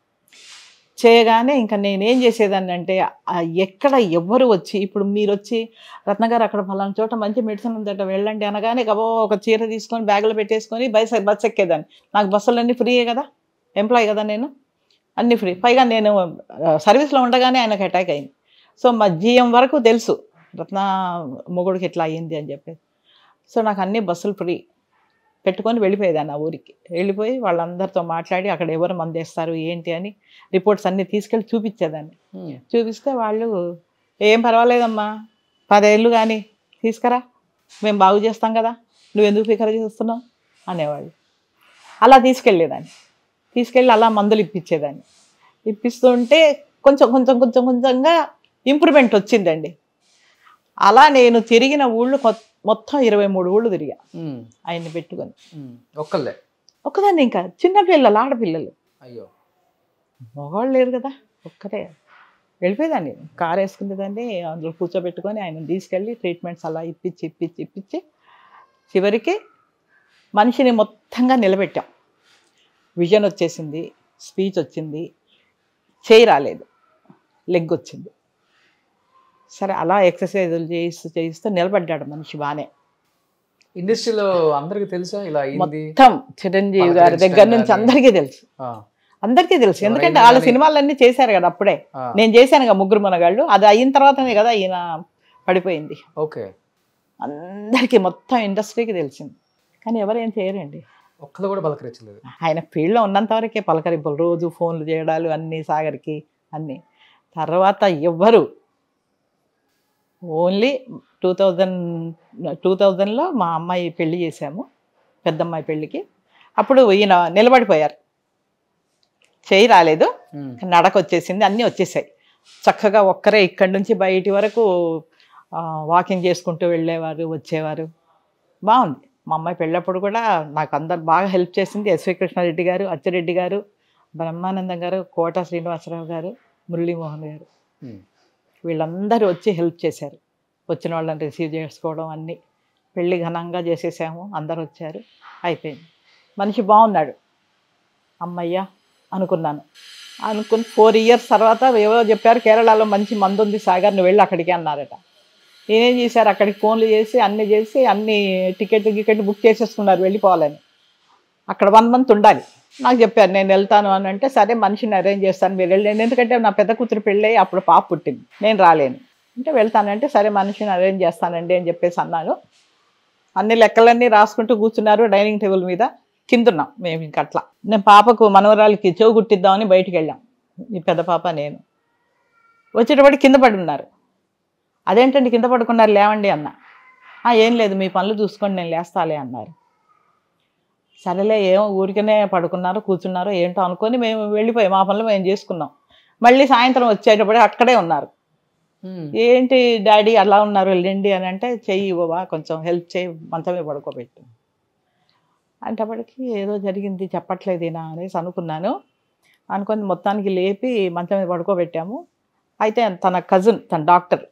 చేయగానే ఇంకా నేనేం చేసేదాన్ని అంటే ఆ ఎక్కడ ఎవ్వరు వచ్చి ఇప్పుడు మీరు వచ్చి రత్నగారు అక్కడ ఫలానా చోట మంచి మెడిసిన్ ఉందట వెళ్ళండి అనగానే గబో ఒక చీర తీసుకొని బ్యాగులో పెట్టేసుకొని బస్ బస్ ఎక్కేదాన్ని నాకు బస్సులన్నీ ఫ్రీయే కదా ఎంప్లాయ్ కదా నేను అన్నీ ఫ్రీ పైగా నేను ఆ, సర్వీస్లో ఉండగానే ఆయనకు అటాక్ అయింది సో మా జిఎం వరకు తెలుసు రత్న మొగుడికి ఇట్లా అయ్యింది అని చెప్పేసి సో నాకు అన్ని బస్సులు ఫ్రీ పెట్టుకొని వెళ్ళిపోయేదాన్ని ఆ ఊరికి వెళ్ళిపోయి వాళ్ళందరితో మాట్లాడి అక్కడ ఎవరు మందేస్తారు ఏంటి అని రిపోర్ట్స్ అన్నీ తీసుకెళ్ళి చూపించేదాన్ని
Hmm.
చూపిస్తే వాళ్ళు ఏం పర్వాలేదమ్మా పదేళ్ళు కానీ తీసుకురా మేము బాగు చేస్తాం కదా నువ్వు ఎందుకు ఫికర్ చేస్తున్నావు అనేవాళ్ళు అలా తీసుకెళ్ళేదాన్ని తీసుకెళ్ళి అలా మందులు ఇప్పించేదాన్ని ఇప్పిస్తుంటే కొంచెం కొంచెం కొంచెం కొంచెంగా ఇంప్రూవ్మెంట్ వచ్చిందండి అలా నేను తిరిగిన ఊళ్ళు కొ- మొత్తం ఇరవై మూడు ఊళ్ళు తిరిగా
Hmm.
ఆయన్ని పెట్టుకొని
Hmm. ఒక్కళ్ళే
ఒక్కదాన్ని ఇంకా చిన్న పిల్లలు ఆడపిల్లలు
అయ్యో
మగవాళ్ళు లేరు కదా ఒక్కటే వెళ్ళిపోయేదాన్ని కార్ వేసుకునేదాన్ని అందులో కూర్చోబెట్టుకొని ఆయన తీసుకెళ్ళి ట్రీట్మెంట్స్ అలా ఇప్పించి ఇప్పించి ఇప్పించి చివరికి మనిషిని మొత్తంగా నిలబెట్టాం విజన్ వచ్చేసింది స్పీచ్ వచ్చింది చేయి రాలేదు లెగ్ వచ్చింది సరే అలా ఎక్సర్సైజులు చేయిస్తూ చేయిస్తూ నిలబడ్డాడు మనిషి బాగానే
ఇండస్ట్రీలో అందరికి తెలుసా ఇలా అయింది
మొత్తం చిరంజీవి గారి దగ్గర నుంచి అందరికీ తెలుసు
ఆ,
అందరికీ తెలుసు ఎందుకంటే
ఎవరైనా
వాళ్ళ
కానీ-
సినిమాలన్నీ చేశారు కదా అప్పుడే
ఆ,
నేను చేశాను కదా ముగ్గురు మనగాళ్ళు అది అయిన తర్వాతనే కదా ఈయన పడిపోయింది
ఓకే
అందరికీ మొత్తం ఇండస్ట్రీకి తెలిసింది కానీ ఎవరేం చేయరండి
ఒక్కళ్ళు కూడా పలకరించలేదు
ఆయన ఫీల్డ్లో ఉన్నంత వరకే పలకరింపులు రోజు ఫోన్లు చేయడాలు అన్నీ సాగర్కి అన్నీ తర్వాత ఎవ్వరు ఓన్లీ టూ థౌజండ్ టూ థౌజండ్లో మా అమ్మాయి పెళ్లి చేశాము పెద్దమ్మాయి పెళ్ళికి అప్పుడు ఈయన నిలబడిపోయారు చేయి రాలేదు
Hmm.
నడక వచ్చేసింది అన్నీ వచ్చేసాయి చక్కగా ఒక్కరే ఇక్కడి నుంచి బయటి వరకు వాకింగ్ చేసుకుంటూ వెళ్ళేవారు వచ్చేవారు బాగుంది మా అమ్మాయి పెళ్ళప్పుడు కూడా నాకు అందరు బాగా హెల్ప్ చేసింది ఎస్వి కృష్ణారెడ్డి గారు అచ్చిరెడ్డి గారు బ్రహ్మానందం గారు కోట శ్రీనివాసరావు గారు మురళీమోహన్ గారు
ఉమ్.
వీళ్ళందరూ వచ్చి హెల్ప్ చేశారు వచ్చిన వాళ్ళని రిసీవ్ చేసుకోవడం అన్నీ పెళ్ళి ఘనంగా చేసేసాము అందరు వచ్చారు అయిపోయింది మనిషి బాగున్నాడు అమ్మయ్య అనుకున్నాను అనుకుని ఫోర్ ఇయర్స్ తర్వాత ఏవో చెప్పారు కేరళలో మంచి మందు ఉంది సాగర్ నువ్వు వెళ్ళి అక్కడికి అన్నారట నేనేం చేశారు అక్కడికి ఫోన్లు చేసి అన్నీ చేసి అన్ని టికెట్ గికెట్ బుక్ చేసేసుకున్నారు వెళ్ళిపోవాలని అక్కడ వన్ మంత్ ఉండాలి నాకు చెప్పారు నేను వెళ్తాను అని అంటే సరే మనిషిని అరేంజ్ చేస్తాను మీరు వెళ్ళండి ఎందుకంటే నా పెద్ద కూతురు పెళ్ళి అప్పుడు పాప పుట్టింది నేను రాలేను అంటే వెళ్తానంటే సరే మనిషిని అరేంజ్ చేస్తానండి అని చెప్పేసి అన్నాను అన్ని లెక్కలన్నీ రాసుకుంటూ కూర్చున్నారు డైనింగ్ టేబుల్ మీద కిందున్నాం మేము ఇంక అట్లా నేను పాపకు మనవరాలకి చెవు కుట్టిద్దామని బయటికి వెళ్ళాం ఈ పెద్ద పాప నేను వచ్చేటప్పటి కింద పడి ఉన్నారు అదేంటండి కింద పడుకున్నారు లేవండి అన్న "ఆ, ఏం లేదు మీ పనులు చూసుకోండి నేను లేస్తాలే అన్నారు సరేలే ఏమో ఊరికనే పడుకున్నారు కూర్చున్నారు ఏంటో అనుకొని మేము వెళ్ళిపోయాం మా పనులు మేము చేసుకున్నాం మళ్ళీ సాయంత్రం వచ్చేటప్పుడు అక్కడే ఉన్నారు
ఉమ్.
ఏంటి డాడీ అలా ఉన్నారు వెళ్ళండి అని అంటే చెయ్యి ఇవ్వవా కొంచెం హెల్ప్ చేయి మంచమే పడుకోబెట్టు అంటప్పటికి ఏదో జరిగింది చెప్పట్లేదు ఈయన అనేసి అనుకున్నాను అనుకొని మొత్తానికి లేపి మంచం మీద పడుకోబెట్టాము అయితే తన కజిన్ తన డాక్టర్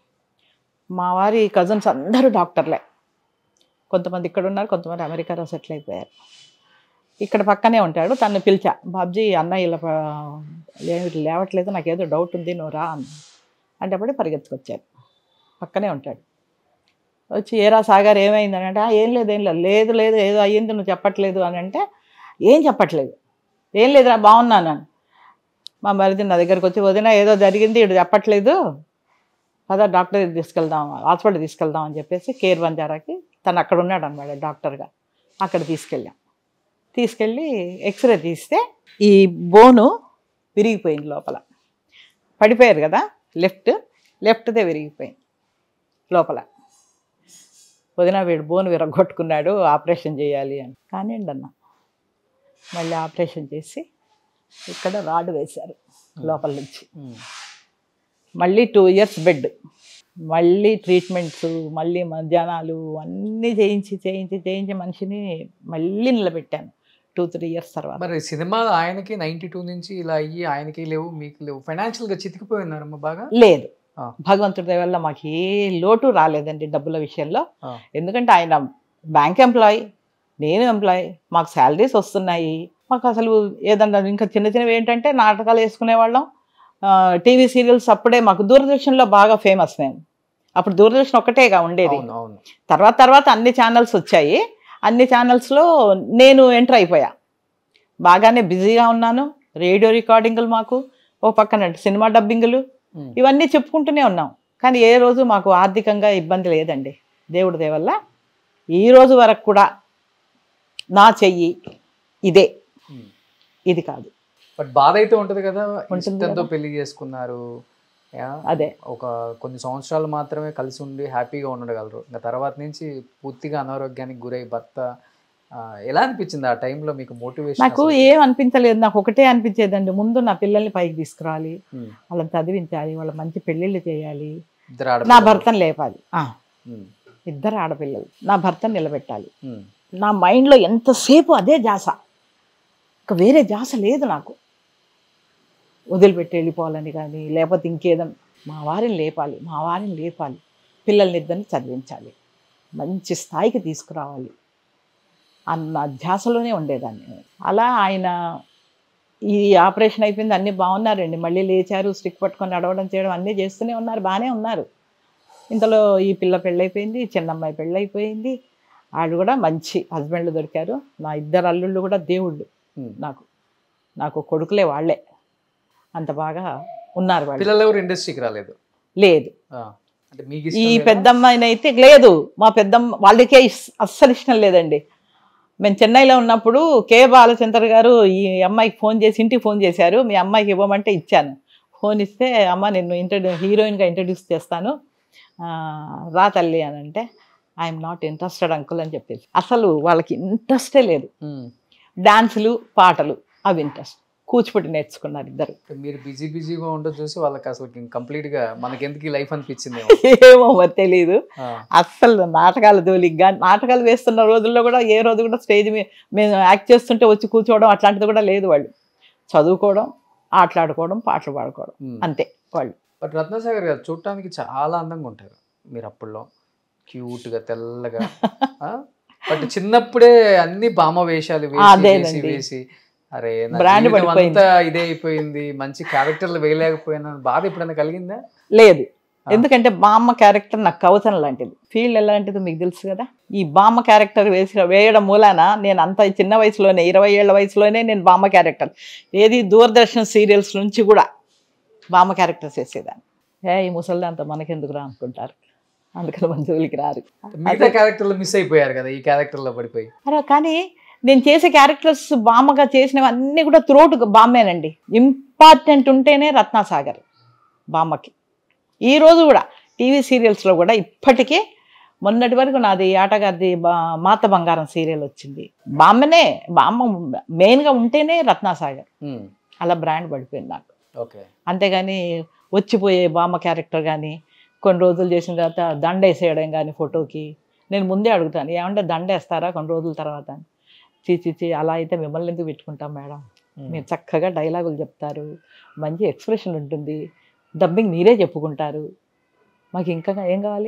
మా వారి కజిన్స్ అందరూ డాక్టర్లే కొంతమంది ఇక్కడ ఉన్నారు కొంతమంది అమెరికాలో సెటిల్ అయిపోయారు ఇక్కడ పక్కనే ఉంటాడు తను పిలిచా బాబ్జీ అన్న ఇలా ప- లే- లేవట్లేదు నాకు ఏదో డౌట్ ఉంది నువ్వు రా అన్న అంటే అప్పుడే పరిగెత్తుకొచ్చారు పక్కనే ఉంటాడు వచ్చి ఏరా సాగర్ ఏమైందని అంటే "ఆ, ఏం లేదు ఏం లేదు లేదు లేదు ఏదో అయ్యింది నువ్వు చెప్పట్లేదు అని అంటే ఏం చెప్పట్లేదు ఏం లేదురా బాగున్నాను అని మా మరిది నా దగ్గరికి వచ్చి వదిన ఏదో జరిగింది ఇటు చెప్పట్లేదు పదా డాక్టర్ దగ్గరికి తీసుకెళ్దాం హాస్పిటల్ తీసుకెళ్దాం అని చెప్పేసి కేర్ బంజారాకి తను అక్కడ ఉన్నాడు అనమాట డాక్టర్గా అక్కడ తీసుకెళ్ళాం తీసుకెళ్ళి ఎక్స్రే తీస్తే ఈ బోను విరిగిపోయింది లోపల పడిపోయారు కదా లెఫ్ట్ లెఫ్ట్దే విరిగిపోయింది లోపల వదిన వీడు బోన్ విరగొట్టుకున్నాడు ఆపరేషన్ చేయాలి అని కానివ్వండి అన్న మళ్ళీ ఆపరేషన్ చేసి ఇక్కడ రాడ్ వేశారు లోపల నుంచి
ఉమ్.
మళ్ళీ టూ ఇయర్స్ బెడ్ మళ్ళీ ట్రీట్మెంట్స్ మళ్ళీ మధ్యాహ్నాలు అన్నీ చేయించి చేయించి చేయించి మనిషిని మళ్ళీ నిలబెట్టాను టూ త్రీ ఇయర్స్ తర్వాత
మరి సినిమా ఆయనకి నైన్టీ టూ నుంచి ఇలా అయ్యి ఆయనకి లేవు మీకు లేవు ఫైనాన్షియల్ గా చితికిపోయి ఉన్నారమ్మా బాగా
లేదు
ఆ.
భగవంతుడి దయ వల్ల మాకు ఏ లోటు రాలేదండి డబ్బుల విషయంలో
ఆ.
ఎందుకంటే ఆయన బ్యాంక్ ఎంప్లాయ్ నేను ఎంప్లాయ్ మాకు శాలరీస్ వస్తున్నాయి మాకు అసలు ఏదన్నా ఇంకా చిన్న చిన్నవి ఏంటంటే నాటకాలు వేసుకునే వాళ్ళం టీవీ సీరియల్స్ అప్పుడే మాకు దూరదర్శన్లో బాగా ఫేమస్ మేము అప్పుడు దూరదర్శన్ ఒక్కటేగా ఉండేది
అవును అవును
తర్వాత తర్వాత అన్ని ఛానల్స్ వచ్చాయి అన్ని ఛానల్స్లో నేను ఎంటర్ అయిపోయా బాగానే బిజీగా ఉన్నాను రేడియో రికార్డింగ్లు మాకు ఓ పక్కన సినిమా డబ్బింగులు
ఉమ్.
ఇవన్నీ చెప్పుకుంటూనే ఉన్నాం కానీ ఏ రోజు మాకు ఆర్థికంగా ఇబ్బంది లేదండి దేవుడి దయ వల్ల ఈ రోజు వరకు కూడా నా చెయ్యి ఇదే
ఉమ్.
ఇది కాదు
బట్ బాధ అయితే ఉంటది కదా
ఉంటుంది
ఇష్టంతో
కదా.
పెళ్లి చేసుకున్నారు యా,
అదే
ఒక కొన్ని సంవత్సరాలు మాత్రమే కలిసి ఉండి హ్యాపీగా ఉండగలరు ఇంకా తర్వాత నుంచి పూర్తిగా అనారోగ్యానికి గురై భర్త ఆ, ఎలా అనిపించింది ఆ టైంలో మీకు మోటివేషన్
నాకు ఏం అనిపించలేదు నాకు ఒకటే అనిపించేదండి ముందు నా పిల్లల్ని పైకి తీసుకురావాలి వాళ్ళని చదివించాలి వాళ్ళ మంచి పెళ్ళిళ్ళు చేయాలి
ఇద్దరు
నా
ఆడపిల్లలు.
భర్తను లేపాలి ఆ,
ఉమ్,
ఇద్దరు ఆడపిల్లలు నా భర్తను నిలబెట్టాలి
ఉమ్,
నా మైండ్లో ఎంతసేపు అదే జాస ఇంకా వేరే జాస లేదు నాకు వదిలిపెట్టి వెళ్ళిపోవాలని కానీ లేకపోతే ఇంకేదన్నా మా వారిని లేపాలి మా వారిని లేపాలి పిల్లల్ని ఇద్దరిని చదివించాలి మంచి స్థాయికి తీసుకురావాలి అన్న ధ్యాసలోనే ఉండేదాన్ని నేను. అలా ఆయన ఈ ఆపరేషన్ అయిపోయింది అన్నీ బాగున్నారండి మళ్ళీ లేచారు స్టిక్ పట్టుకొని నడవడం చేయడం అన్నీ చేస్తూనే ఉన్నారు బాగానే ఉన్నారు ఇంతలో ఈ పిల్ల పెళ్ళైపోయింది చిన్నమ్మాయి పెళ్ళైపోయింది వాళ్ళు కూడా మంచి హస్బెండ్లు దొరికారు నా ఇద్దరు అల్లుళ్ళు కూడా దేవుళ్ళు
ఉమ్.
నాకు నాకు కొడుకులే వాళ్ళే అంత బాగా ఉన్నారు వాళ్ళు
పిల్లలు ఎవరు ఇండస్ట్రీకి రాలేదు
లేదు
ఆ, అంటే మీకు
ఈ
ఇష్టం లేదా?
పెద్దమ్మాయిని అయితే లేదు మా పెద్దమ్మ వాళ్ళకే ఇస్- అస్సలు ఇష్టం లేదండి మేము చెన్నైలో ఉన్నప్పుడు కే బాలచంద్ర గారు ఈ అమ్మాయికి ఫోన్ చేసి ఇంటికి ఫోన్ చేశారు మీ అమ్మాయికి ఇవ్వమంటే ఇచ్చాను ఫోన్ ఇస్తే అమ్మ నిన్ను ఇంట్రడ్యూ హీరోయిన్గా ఇంట్రడ్యూస్ చేస్తాను ఆ, రా తల్లి అని అంటే ఐఎమ్ నాట్ ఇంట్రెస్టెడ్ అంకుల్ అని చెప్పేసి అసలు వాళ్ళకి ఇంట్రెస్టే లేదు
ఉమ్.
డాన్సులు పాటలు అవి ఇంట్రెస్ట్ కూచిపూడి నేర్చుకున్నారు ఇద్దరు
అంటే మీరు బిజీ బిజీగా ఉండదు చూసి వాళ్ళకి అసలు కంప్లీట్ గా మనకెందుకు ఈ లైఫ్ అనిపించింది
ఏమో మరి తెలియదు అస్సలు నాటకాలు జోలికి కానీ నాటకాలు వేస్తున్న రోజుల్లో కూడా ఏ రోజు కూడా స్టేజ్ మీద మేము యాక్ట్ చేస్తుంటే వచ్చి కూర్చోవడం అట్లాంటిది కూడా లేదు వాళ్ళు చదువుకోవడం ఆటలాడుకోవడం పాటలు పాడుకోవడం
Hmm.
అంతే వాళ్ళు
బట్ రత్నసాగర్ గారు చూడటానికి చాలా అందంగా ఉంటారు మీరు అప్పుల్లో క్యూట్గా తెల్లగా బట్ చిన్నప్పుడే అన్ని బామ వేషాలు వేసి వేసి
అదేనండి.
వేసి అరే నా
Brand
జీవితం
పడిపోయింది.
అంతా ఇదే అయిపోయింది మంచి క్యారెక్టర్లు వేయలేకపోయినా బాధ ఎప్పుడైనా కలిగిందా
లేదు
ఆ.
ఎందుకంటే బామ్మ క్యారెక్టర్ నాకు కవచన లాంటిది ఫీల్డ్ ఎలాంటిదో మీకు తెలుసు కదా ఈ బామ్మ క్యారెక్టర్ వేసి వేయడం మూలాన నేను అంత చిన్న వయసులోనే ఇరవై ఏళ్ళ వయసులోనే నేను బామ్మ క్యారెక్టర్ ఏది దూరదర్శన్ సీరియల్స్ నుంచి కూడా బామ్మ క్యారెక్టర్స్ వేసేదాన్ని ఏ ఈ ముసలిది అంత మనకెందుకురా అనుకుంటారు అందుకని మన జోలికి రారు
మిగతా క్యారెక్టర్లు మిస్ అయిపోయారు కదా ఈ క్యారెక్టర్లో పడిపోయి
అలా కానీ నేను చేసే క్యారెక్టర్స్ బామ్మగా చేసినవి అన్నీ కూడా త్రోట్ బామ్మేనండి ఇంపార్టెంట్ ఉంటేనే రత్నాసాగర్ బామ్మకి ఈ రోజు కూడా టీవీ సీరియల్స్లో కూడా ఇప్పటికీ మొన్నటి వరకు నాది ఆటగారిది బా మాత బంగారం సీరియల్ వచ్చింది బామ్మనే బామ్మ మెయిన్గా ఉంటేనే రత్నాసాగర్ అలా బ్రాండ్ పడిపోయింది నాకు
ఓకే
అంతేగాని వచ్చిపోయే బామ్మ క్యారెక్టర్ కానీ కొన్ని రోజులు చేసిన తర్వాత దండ వేసేయడం కానీ ఫోటోకి నేను ముందే అడుగుతాను ఏమంటే దండ వేస్తారా కొన్ని రోజుల తర్వాత అని. చీ చీ చీ అలా అయితే మిమ్మల్ని ఎందుకు పెట్టుకుంటాం మేడం మీరు చక్కగా డైలాగులు చెప్తారు మంచి ఎక్స్ప్రెషన్ ఉంటుంది డబ్బింగ్ మీరే చెప్పుకుంటారు మాకు ఇంకా ఏం కావాలి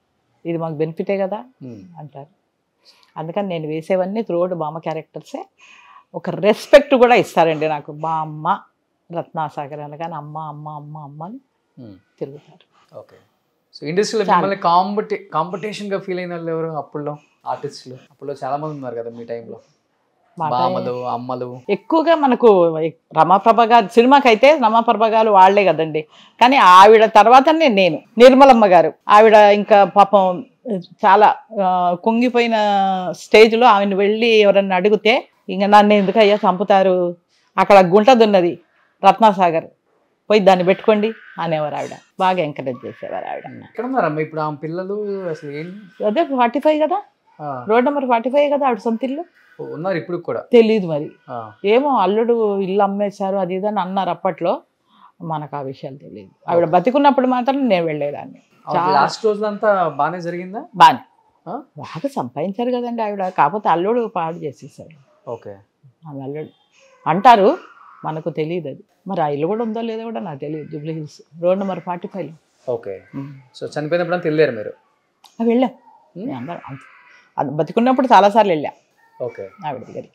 ఇది మాకు బెనిఫిటే కదా అంటారు అందుకని నేను వేసేవన్నీ త్రోడ్ బామ్మ క్యారెక్టర్సే ఒక రెస్పెక్ట్ కూడా ఇస్తారండి నాకు బామ్మ రత్నాసాగర్ అనగానే అమ్మ అమ్మ అమ్మ అమ్మ అని తిరుగుతారు
ఓకే సో ఇండస్ట్రీలో
చాలా.
మిమ్మల్ని కాంపిటీ కాంపిటీషన్గా ఫీల్ అయిన వాళ్ళు ఎవరు అప్పుల్లో ఆర్టిస్టులు అప్పుల్లో చాలా మంది ఉన్నారు కదా మీ టైంలో
మా
బామ్మలు అమ్మలు
ఎక్కువగా మనకు రమాప్రభ గారు సినిమాకి అయితే రమాప్రభ గారు వాళ్లే కదండి కానీ ఆవిడ తర్వాతనే నేను నిర్మలమ్మ గారు ఆవిడ ఇంకా పాపం చాలా ఆ, కుంగిపోయిన స్టేజ్లో ఆమెను వెళ్ళి ఎవరన్నా అడిగితే ఇంక నన్ను ఎందుకయ్యా చంపుతారు అక్కడ గుంటదున్నది రత్నాసాగర్ పోయి దాన్ని పెట్టుకోండి అనేవారు ఆవిడ బాగా ఎంకరేజ్ చేసేవారు ఆవిడ
ఎక్కడ ఉన్నారమ్మా ఇప్పుడు ఆ పిల్లలు అసలు ఏం
అదే ఫార్టీ ఫైవ్ కదా
ఆ,
రోడ్ నెంబర్ ఫార్టీ ఫైవ్ కదా ఆవిడ సొంత ఇల్లు
ఉన్నారు ఇప్పుడు కూడా
తెలియదు మరి
ఆ,
ఏమో అల్లుడు ఇల్లు అమ్మేశారు అది ఇది అని అన్నారు అప్పట్లో మనకు ఆ విషయాలు తెలియదు ఆవిడ బతికున్నప్పుడు మాత్రం నేను వెళ్ళేదాన్ని చాలా.
లాస్ట్ రోజులంతా బాగానే జరిగిందా
బాగా
ఆ?
బాగా సంపాదించారు కదండి ఆవిడ కాకపోతే అల్లుడు పాడు చేసేసాడు
ఓకే
ఆమె అల్లుడు అంటారు మనకు తెలియదు అది మరి ఆ ఇల్లు కూడా ఉందో లేదో కూడా నాకు తెలియదు Jubilee Hills road number forty five
okay so చనిపోయినప్పుడు అంతా వెళ్ళారు మీరు
వెళ్ళాం
Hmm?
మేము అందరం అంత- అది బతికున్నప్పుడు చాలాసార్లు వెళ్ళాం
ఓకే
ఆవిడ దగ్గరికి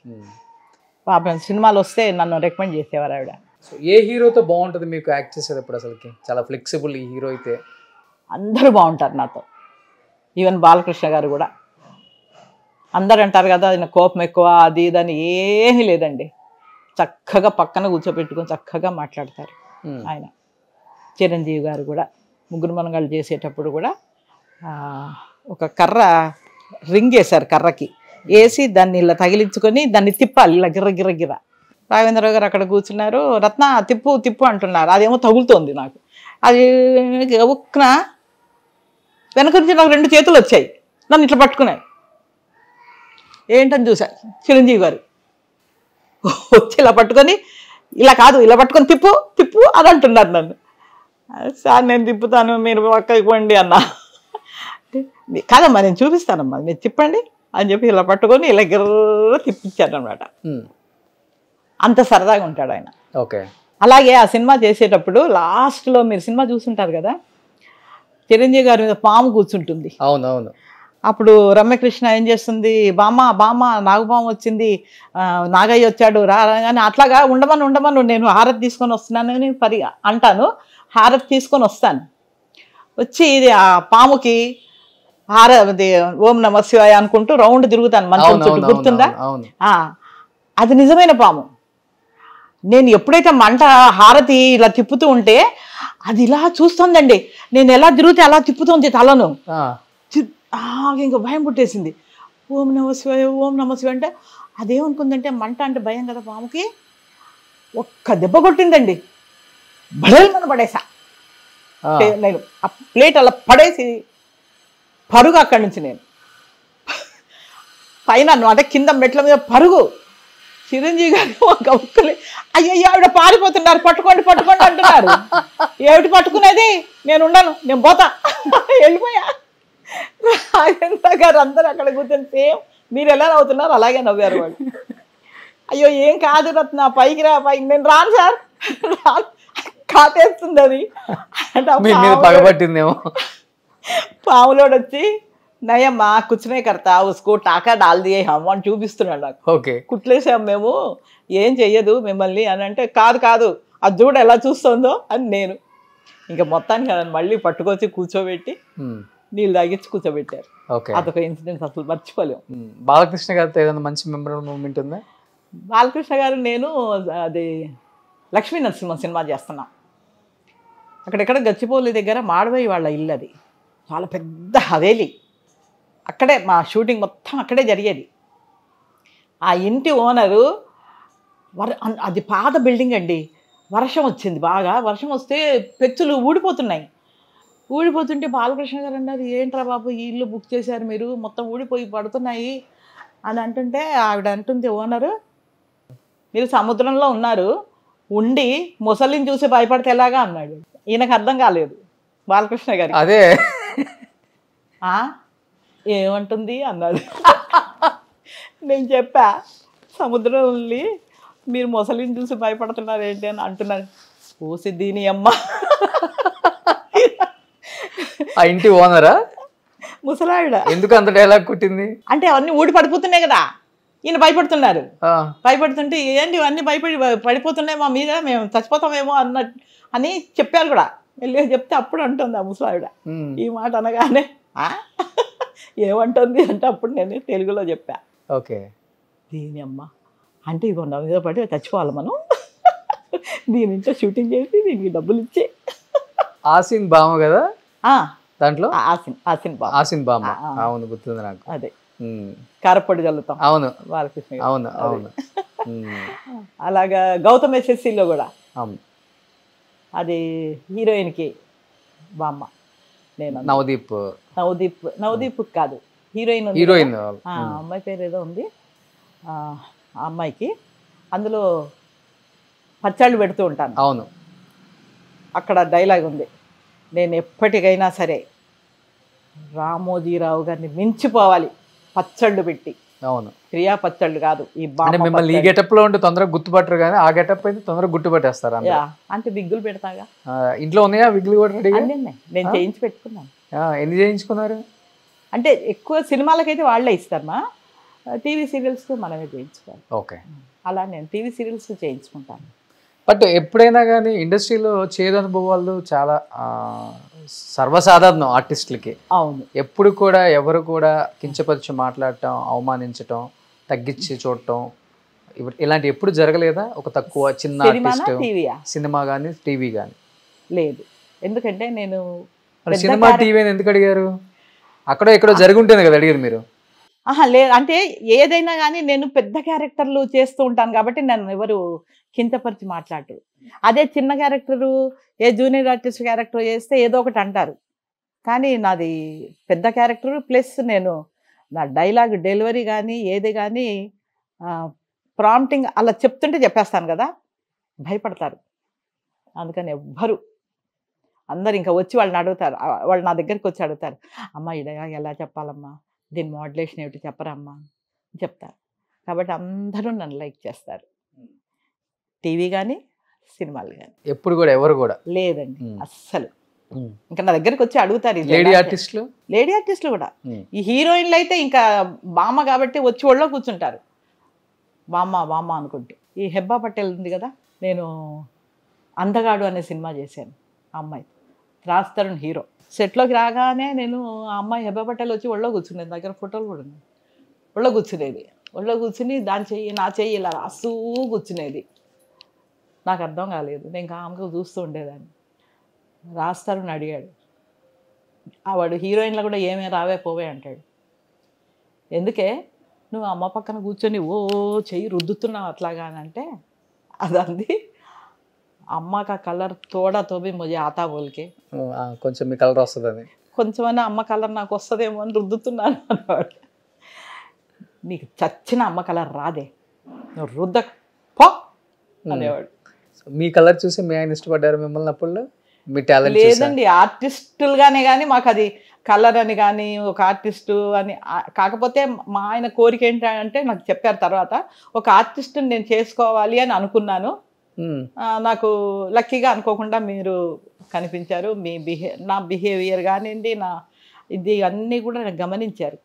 పాపం సినిమాలు వస్తే నన్ను రికమెండ్ చేసేవారు ఆవిడ
సో ఏ హీరోతో బాగుంటుంది మీకు యాక్ట్ చేసేటప్పుడు అసలుకి చాలా ఫ్లెక్సిబుల్ ఈ హీరో అయితే
అందరూ బాగుంటారు నాతో ఈవెన్ బాలకృష్ణ గారు కూడా అందరు అంటారు కదా ఆయన కోపం ఎక్కువ అది ఇది అని ఏమీ లేదండి చక్కగా పక్కన కూర్చోబెట్టుకొని చక్కగా మాట్లాడతారు
Hmm.
ఆయన చిరంజీవి గారు కూడా ముగ్గురు మనగాళ్ళు చేసేటప్పుడు కూడా ఆ, ఒక కర్ర రింగ్ వేశారు కర్రకి వేసి దాన్ని ఇలా తగిలించుకొని దాన్ని తిప్పాలి ఇలా గిర్ర గిర్ర గిర్ర రాఘవేంద్రరావు గారు అక్కడ కూర్చున్నారు రత్న తిప్పు తిప్పు అంటున్నారు అదేమో తగులుతోంది నాకు అది ఉక్న వెనక నుంచి నాకు రెండు చేతులు వచ్చాయి నన్ను ఇట్లా పట్టుకున్నాయి ఏంటని చూసా చిరంజీవి గారు వచ్చి ఇలా పట్టుకొని ఇలా కాదు ఇలా పట్టుకొని తిప్పు తిప్పు అని అంటున్నారు నన్ను సార్ నేను తిప్పుతాను మీరు పక్కకి పోండి అన్న కాదమ్మా నేను చూపిస్తానమ్మా మీరు తిప్పండి అని చెప్పి ఇలా పట్టుకొని ఇలా గిర్ర తిప్పించాను అనమాట
Hmm.
అంత సరదాగా ఉంటాడు ఆయన
ఓకే
అలాగే ఆ సినిమా చేసేటప్పుడు లాస్ట్లో మీరు సినిమా చూసుంటారు కదా చిరంజీవి గారి మీద పాము కూర్చుంటుంది
అవును అవును
అప్పుడు రమ్యకృష్ణ ఏం చేస్తుంది బామ్మ బామ్మ నాగబామ వచ్చింది ఆ, నాగయ్య వచ్చాడు రా రా అని అట్లాగా ఉండమని ఉండమని నేను హారతి తీసుకొని వస్తున్నానని పరి అంటాను హారతి తీసుకొని వస్తాను వచ్చి ఇది ఆ పాముకి హార అది ఓం నమ శివాయ అనుకుంటూ రౌండ్ తిరుగుతాను మంచం
అవును
చుట్టూ
అవును
గుర్తుందా
అవును, అవును
ఆ, అది నిజమైన పాము నేను ఎప్పుడైతే మంట హారతి ఇలా తిప్పుతూ ఉంటే అది ఇలా చూస్తుందండి నేను ఎలా తిరిగితే అలా తిప్పుతుంది తలను
ఆ,
చి- ఆ, ఇంకా భయం పుట్టేసింది ఓం నమ శివాయ ఓం నమ శివాయ అంటే అదేమనుకుందంటే మంట అంటే భయం కదా పాముకి ఒక్క దెబ్బ కొట్టిందండి బడల్మని పడేసా
ఆ,
ప్లే- నేను ఆ ప్లేట్ అలా పడేసి పరుగు అక్కడి నుంచి నేను పైన అంటే కింద మెట్ల మీద పరుగు చిరంజీవి గారు ఒక ఒక్కలే అయ్యయ్యో ఆవిడ పారిపోతున్నారు పట్టుకోండి పట్టుకోండి అంటున్నారు ఏమిటి పట్టుకునేది నేను ఉండను నేను పోతా వెళ్ళిపోయా రాజేంద్ర గారు అందరూ అక్కడ కూర్చొని సేమ్ మీరు ఎలా నవ్వుతున్నారు అలాగే నవ్వారు వాళ్ళు అయ్యో ఏం కాదు రత్న పైకి రా పైకి నేను రాను సార్ రాను. కాటేస్తుంది అది అంటే ఆ
మీ మీద
పాములోడు-
పగబట్టిందేమో
పాములోడు వచ్చి నయమ్మా కూర్చునే కర్తా ఉసుకో టాకా డాల్ దియే హమ్ అని చూపిస్తున్నాడు నాకు
ఓకే
కుట్లేసాం మేము ఏం చెయ్యదు మిమ్మల్ని అని అంటే కాదు కాదు అది చూడు ఎలా చూస్తుందో అని నేను ఇంకా మొత్తానికి నన్ను మళ్ళీ పట్టుకొచ్చి కూర్చోబెట్టి
ఉమ్,
నీళ్ళు తాగించి కూర్చోబెట్టారు
ఓకే
అదొక ఇన్సిడెంట్ అసలు మర్చిపోలేము
ఉమ్, బాలకృష్ణ గారితో ఏదైనా మంచి మెమరబుల్ మూమెంట్ ఉందా
బాలకృష్ణ గారు నేను అది లక్ష్మీ నరసింహ సినిమా చేస్తున్నా అక్కడెక్కడ గచ్చిపోలి దగ్గర మాడవయ్య వాళ్ళ ఇల్లు అది చాలా పెద్ద హవేలి అక్కడే మా షూటింగ్ మొత్తం అక్కడే జరిగేది ఆ ఇంటి ఓనరు వర అన్- అది పాత బిల్డింగ్ అండి వర్షం వచ్చింది బాగా వర్షం వస్తే పెచ్చులు ఊడిపోతున్నాయి ఊడిపోతుంటే బాలకృష్ణ గారు అన్నారు ఏంట్రా బాబు ఈ ఇల్లు బుక్ చేశారు మీరు మొత్తం ఊడిపోయి పడుతున్నాయి అని అంటుంటే ఆవిడ అంటుంది ఓనరు మీరు సముద్రంలో ఉన్నారు ఉండి ముసలిని చూసి భయపడితే ఎలాగా అన్నాడు ఈయనకు అర్థం కాలేదు బాలకృష్ణ గారికి
అదే
"ఆ? ఏమంటుంది అన్నాడు నేను చెప్పా సముద్రం వెళ్ళి మీరు ముసలిని చూసి భయపడుతున్నారు ఏంటి అని అంటున్నారు ఓసి దీని అమ్మ
ఆ ఇంటి ఓనరా
ముసలావిడ
ఎందుకు అంత డైలాగ్ కుట్టింది
అంటే అవన్నీ ఊడి పడిపోతున్నాయి కదా ఈయన భయపడుతున్నారు
ఆ,
భయపడుతుంటే ఏంటి ఇవన్నీ భయపడి పడిపోతున్నాయి మా మీద మేము చచ్చిపోతామేమో అన్న అని చెప్పారు కూడా వెళ్ళి చెప్తే అప్పుడు అంటుంది ఆ ముసలావిడ
ఉమ్,
ఈ మాట అనగానే "ఆ? ఏమంటుంది అంటే అప్పుడు నేను తెలుగులో చెప్పా
ఓకే
దీని అమ్మ అంటే ఇగో నా మీద పడి చచ్చిపోవాలి మనం దీని నుంచో షూటింగ్ చేసి దీనికి డబ్బులు ఇచ్చి
ఆసిన్ బామ కదా
ఆ,
దాంట్లో
ఆ- ఆసిన్ ఆసిన్ బాబు
ఆసిన్ బామ
ఆ, ఆ.
అవును గుర్తుంది నాకు
అదే
ఉమ్,
కారపొడి చల్లుతాం
అవును
బాలకృష్ణ గారు.
అవును అవును ఉమ్,
అలాగా గౌతమ్ ఎస్ఎస్సిలో కూడా
అవును
అది హీరోయిన్కి బామ్మ నేను అన్నా.
నవదీప్
నవదీప్ నవదీప్ కాదు హీరోయిన్ ఉంది
హీరోయిన్
కదా, ఆ అమ్మాయి పేరు ఏదో ఉంది ఆ ఆ అమ్మాయికి అందులో పచ్చళ్ళు పెడుతూ ఉంటాను
అవును
అక్కడ డైలాగ్ ఉంది నేను ఎప్పటికైనా సరే రామోజీరావు గారిని మించిపోవాలి పచ్చళ్ళు పెట్టి
అవును
క్రియా పచ్చళ్ళు కాదు ఈ
అంటే
బామ్మ
మిమ్మల్ని ఈ
పచ్చళ్ళు.
గెటప్ లో ఉంటే తొందరగా గుర్తుపట్టరు కానీ ఆ గెటప్ అయితే తొందరగా గుర్తుపట్టేస్తారు అందరూ.
యా, అంటే బిగ్గులు పెడతాగా
ఆ, ఇంట్లో ఉన్నాయా విగ్గులు కూడా రెడీగా
అన్నీ ఉన్నాయి. నేను
ఆ?
చేయించి పెట్టుకున్నాను
ఆ, ఎన్ని చేయించుకున్నారు
అంటే ఎక్కువ సినిమాలకైతే వాళ్ళే ఇస్తారమ్మా టీవీ సీరియల్స్ మనమే చేయించుకోవాలి
ఓకే
అలా నేను టీవీ సీరియల్స్ చేయించుకుంటాను
బట్ ఎప్పుడైనా కానీ ఇండస్ట్రీలో చేదు అనుభవాలు చాలా ఆ, సర్వసాధారణం ఆర్టిస్టులకి
అవును
ఎప్పుడు కూడా ఎవరు కూడా కించపరిచి మాట్లాడటం అవమానించటం తగ్గించి చూడటం ఇవి- ఇలాంటి ఎప్పుడు జరగలేదా ఒక తక్కువ చిన్న
సినిమానా
ఆర్టిస్ట్
టీవీయా
సినిమా కానీ టీవీ కానీ
లేదు ఎందుకంటే నేను
మరి
పెద్ద
సినిమా
క్యారెక్టర్-
టీవీ అని ఎందుకు అడిగారు అక్కడ ఎక్కడో జరిగి ఉంటుంది కదా అడిగారు మీరు
ఆహా లేదు అంటే ఏదైనా కానీ నేను పెద్ద క్యారెక్టర్లు చేస్తూ ఉంటాను కాబట్టి నన్ను ఎవరు కింతపరిచి మాట్లాడరు అదే చిన్న క్యారెక్టరు ఏ జూనియర్ ఆర్టిస్ట్ క్యారెక్టర్ చేస్తే ఏదో ఒకటి అంటారు కానీ నాది పెద్ద క్యారెక్టర్ ప్లస్ నేను నా డైలాగ్ డెలివరీ కానీ ఏది కానీ ప్రాంప్టింగ్ అలా చెప్తుంటే చెప్పేస్తాను కదా భయపడతారు అందుకని ఎవ్వరు అందరు ఇంకా వచ్చి వాళ్ళని అడుగుతారు ఆ, వాళ్ళు నా దగ్గరికి వచ్చి అడుగుతారు అమ్మ ఈ డైలాగ్ ఎలా చెప్పాలమ్మా దీని మోడ్యులేషన్ ఏమిటి చెప్పరమ్మా అని చెప్తారు కాబట్టి అందరూ నన్ను లైక్ చేస్తారు టీవీ కానీ సినిమాలు కానీ
ఎప్పుడు కూడా ఎవరు కూడా
లేదండి
మ్మ్.
అస్సలు ఇంకా నా దగ్గరికి వచ్చి అడుగుతారు ఈ
లేడీ
dialogue.
ఆర్టిస్టులు
లేడీ ఆర్టిస్టులు కూడా
మ్మ్.
ఈ హీరోయిన్లు అయితే ఇంకా బామ్మ కాబట్టి వచ్చి ఒళ్ళో కూర్చుంటారు బామ్మ బామ్మ అనుకుంటూ ఈ హెబ్బా పటేల్ ఉంది కదా నేను అందగాడు అనే సినిమా చేశాను ఆ అమ్మాయి రాజ్ హీరో సెట్లోకి రాగానే నేను ఆ అమ్మాయి హెబ్బా పటేల్ వచ్చి ఒళ్ళో కూర్చునేది దగ్గర ఫోటోలు కూడా ఉన్నాయి ఒళ్ళో కూర్చునేది ఒళ్ళో కూర్చుని దాని చెయ్యి నా చెయ్యి ఇలా రాస్తూ కూర్చునేది నాకు అర్థం కాలేదు నేను కామ్గా చూస్తూ ఉండేదాన్ని రాస్తారని అడిగాడు ఆ వాడు హీరోయిన్లో కూడా ఏమే రావే పోవే అంటాడు ఎందుకే నువ్వు అమ్మ పక్కన కూర్చొని ఓ చెయ్యి రుద్దుతున్నావు అట్లాగా అని అంటే అదంది అమ్మ కా కలర్ తోడా తోబి ముజే ఆతా బోల్కే
ఆ, కొంచెం మీ కలర్ వస్తుందని
కొంచెమైనా అమ్మ కలర్ నాకు వస్తుందేమో అని రుద్దుతున్నాను అన్నవాడు నీకు చచ్చిన అమ్మ కలర్ రాదే నువ్వు రుద్ద పో అనేవాడు
మీ కలర్ చూసి మీ ఆయన ఇష్టపడ్డారు మిమ్మల్ని అప్పుడు మీ టాలెంట్ చూసా
లేదండి ఆర్టిస్టులుగానే కానీ మాకు అది కలర్ అని కానీ ఒక ఆర్టిస్టు అని ఆ- కాకపోతే మా ఆయన కోరిక ఏంటంటే నాకు చెప్పారు తర్వాత ఒక ఆర్టిస్ట్ని నేను చేసుకోవాలి అని అనుకున్నాను
ఉమ్,
ఆ, నాకు లక్కీగా అనుకోకుండా మీరు కనిపించారు మీ బిహే నా బిహేవియర్ కానివ్వండి నా ఇది అన్నీ కూడా నాకు గమనించారు